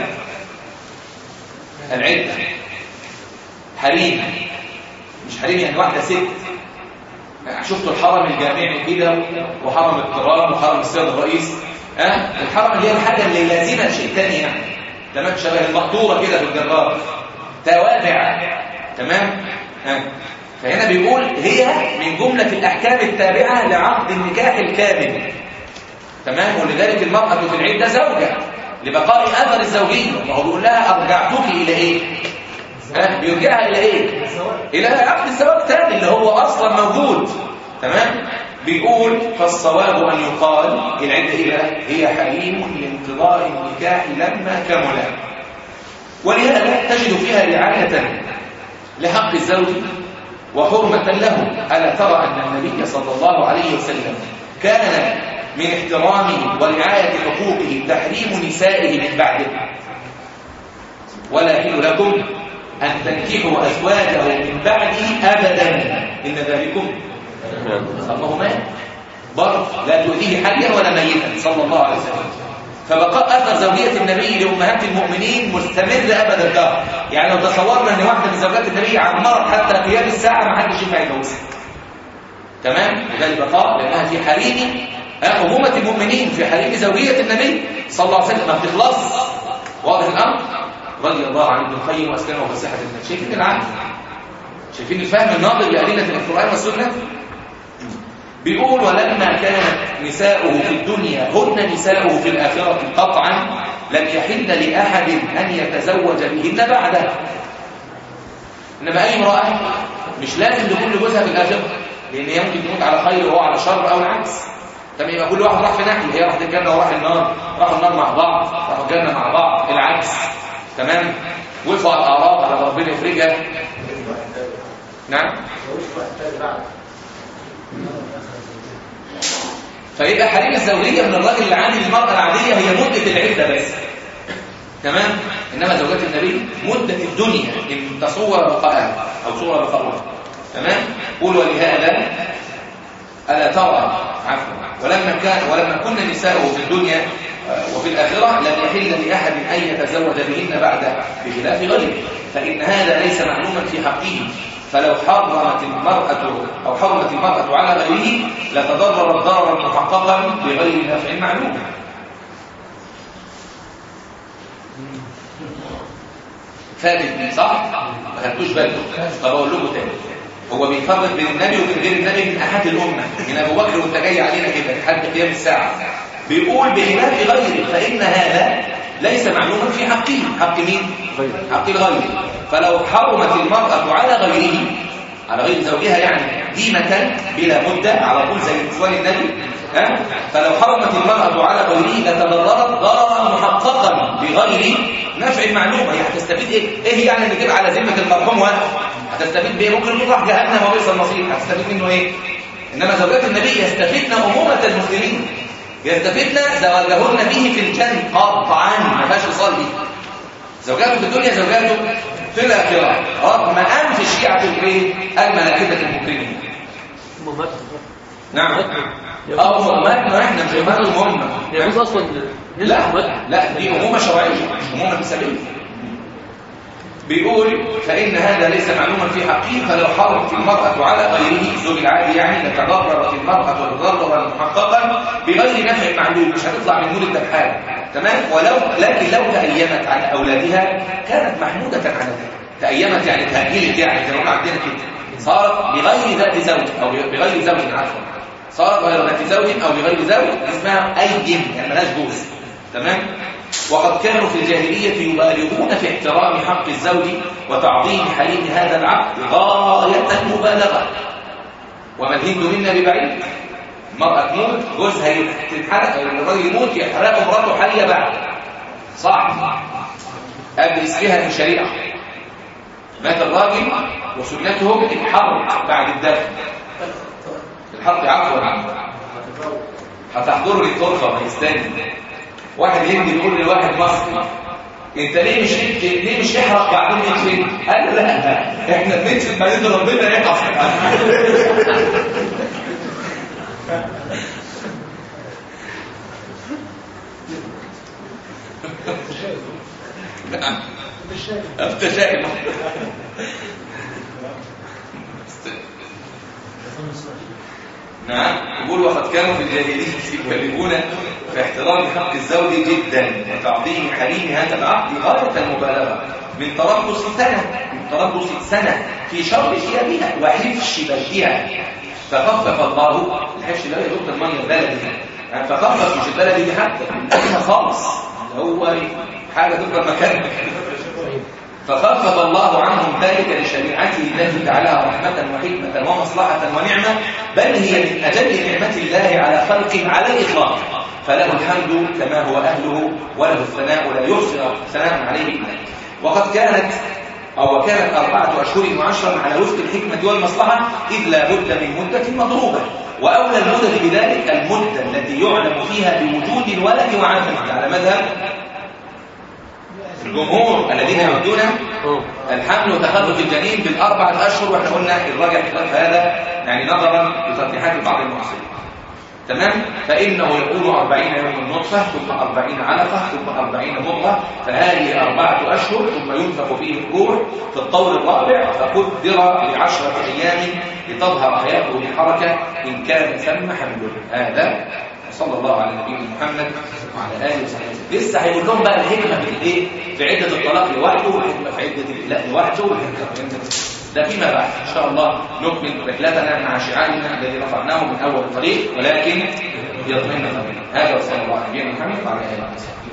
العدة حريم مش حريم يعني واحدة ست شفتوا الحرم الجامعي كده وحرم القرار وحرم السيد الرئيس ها أه؟ الحرم اللي هي الحاجة اللي لازمة شيء تاني يعني تمام شبه المقطورة كده في الجرار توابع تمام ها أه؟ فهنا بيقول هي من جملة الأحكام التابعة لعقد النكاح الكامل تمام ولذلك المرأة في العدة زوجة لبقاء أثر الزوجية وهو بيقول لها أرجعتك إلى إيه ها بيرجعها الى ايه الى عقد الزواج الثاني اللي هو اصلا موجود تمام بيقول فالصواب ان يقال العده ايه بقى هي حريم لانقضاء النكاح لما كمل ولهذا تجد فيها رعايه لحق الزوج وحرمه له الا ترى ان النبي صلى الله عليه وسلم كان من احترامه ورعايه حقوقه تحريم نسائه من بعده ولا يحل لكم أن تنكحوا أزواجه من بعده أبدا إن ذلكم الله مات برضه لا تؤذيه حيا ولا ميتا صلى الله عليه وسلم فبقاء أثر زوجية النبي لأمهات المؤمنين مستمر أبدا الدهر يعني لو تصورنا أن واحدة من زوجات النبي عمرت حتى قيام الساعة ما حدش ينفع يتجوزها تمام وده البقاء لأنها في حريم أمومة المؤمنين في حريم زوجية النبي صلى الله عليه وسلم ما بتخلص واضح الأمر رضي الله عن ابن القيم واسكنه وفسحه المال شايفين العقل شايفين الفهم الناظر لأدلة القرآن والسنة بيقول ولما كانت نساؤه في الدنيا هن نساؤه في الآخرة قطعا لم يحل لأحد أن يتزوج بهن بعده إنما أي امرأة مش لازم تكون لجوزها في الآخرة لأن هي ممكن تموت على خير وهو على شر أو العكس طب يبقى كل واحد راح في ناحية هي راحت الجنة وراح النار راحوا النار مع بعض راحوا الجنة مع بعض العكس تمام وقفوا على الاعراض على ربنا يفرجها نعم فيبقى حريم الزوجيه من الراجل اللي عامل المراه العاديه هي مده العده بس تمام انما زوجات النبي مده الدنيا ان تصور بقائها او صور بقائها تمام قول ولهذا الا ترى عفوا ولما كان ولما كنا نساؤه في الدنيا وفي الآخرة لم يحل لأحد أن يتزوج بهن بعد بخلاف غيره فإن هذا ليس معلوما في حقه فلو حرمت المرأة أو حرمت المرأة على غيره لتضررت ضررا محققا بغير نفع معلوم ثابت صح؟ ما خدتوش بالكم طب اقول لكم تاني هو بيفرق بين النبي وبين غير النبي من احد الامه من ابو بكر وانت جاي علينا كده لحد قيام الساعه بيقول بخلاف غيره فإن هذا ليس معلوما في حقه حق مين؟ حق الغير فلو حرمت المرأة على غيره على غير زوجها يعني ديمة بلا مدة على طول زي نسوان النبي ها؟ فلو حرمت المرأة على غيره لتضررت ضررا محققا بغير نفع معلوم هي هتستفيد ايه؟ ايه يعني اللي تبقى على ذمة المرحوم واحد؟ هتستفيد بايه؟ ممكن يكون راح جهنم وبئس المصير هتستفيد منه ايه؟ انما زوجات النبي يستفيدن امومة المسلمين يستفدن زواجهن به في الجنة قطعا ما فيهاش وصال به زوجاته في الدنيا زوجاته في الآخرة رغم أنف الشيعة الايه الملائكة المكرمين نعم اه امهاتنا احنا مش امهاتهم هم يجوز اصلا لا لا دي امومه شرعيه مش امومه نسبيه بيقول فإن هذا ليس معلوما في حقه فلو حرمت المرأة على غيره الزوج العادي يعني لتضررت المرأة تضررا محققا بغير نفع معلوم مش هتطلع من مولد بحال تمام ولو لكن لو تأيمت على أولادها كانت محمودة على ذلك تأيمت يعني تأجلت يعني زي ما عندنا كده صارت بغير ذات زوج أو بغير زوج عفوا صارت غير ذات زوج أو بغير زوج اسمها أيم يعني ملهاش جوز تمام وقد كانوا في الجاهلية يبالغون في احترام حق الزوج وتعظيم حريم هذا العقد غاية المبالغة وما الهند منا ببعيد المرأة تموت جوزها تتحرق الراجل يموت يحرق مراته حية بعد صح قبل اسمها في الشريعة مات الراجل وسنته الحرق بعد الدفن الحرق عفوا هتحضره للطرفة ما يستني واحد هندي بيقول لواحد مصري انت ليه مش ليه مش تحرق بعدين ندفن قال لا احنا بندفن بعدين ربنا يحفظ نعم افتشائم نعم يقول وقد كانوا في الجاهلية يبالغون في احترام حق الزوج جدا وتعظيم حريم هذا العقد غاية المبالغة من تربص سنة من تربص سنة في شر ثيابها وحفش بلدها فخفف الله الحفش ده يا دكتور الميه البلدي يعني فخفف مش البلدي دي حتى خالص اللي هو حاجه تفضل مكانها فخفف الله عنهم ذلك لشريعته التي جعلها رحمة وحكمة ومصلحة ونعمة بل هي من أجل نعمة الله على خلقه على الإطلاق فله الحمد كما هو أهله وله الثناء لا يحصى ثناء عليه وقد كانت أو كانت أربعة أشهر وعشرا على وفق الحكمة والمصلحة إذ لا بد من مدة مضروبة وأولى المدة بذلك المدة التي يعلم فيها بوجود الولد وعدمه على مذهب الجمهور الذين يعدون الحمل وتخلف الجنين بالأربعة أشهر واحنا قلنا الراجع خلاف هذا يعني نظرا لترجيحات بعض المعاصرين تمام فإنه يكون أربعين يوم نطفة ثم أربعين علقة ثم أربعين مضغة فهذه أربعة أشهر ثم ينفخ فيه الروح في الطور الرابع فقدر لعشرة أيام لتظهر حياته بحركة إن كان ثم حمل هذا صلى الله على نبينا محمد وعلى اله وصحبه لسه هيقول لهم بقى الحكمه في الايه في عده الطلاق لوحده والحكمه في عده الاله لوحده والحكمه ده فيما بعد ان شاء الله نكمل رحلتنا مع شعارنا الذي رفعناه من اول الطريق ولكن يطمئن قلبنا هذا وصلى الله على نبينا محمد وعلى اله وصحبه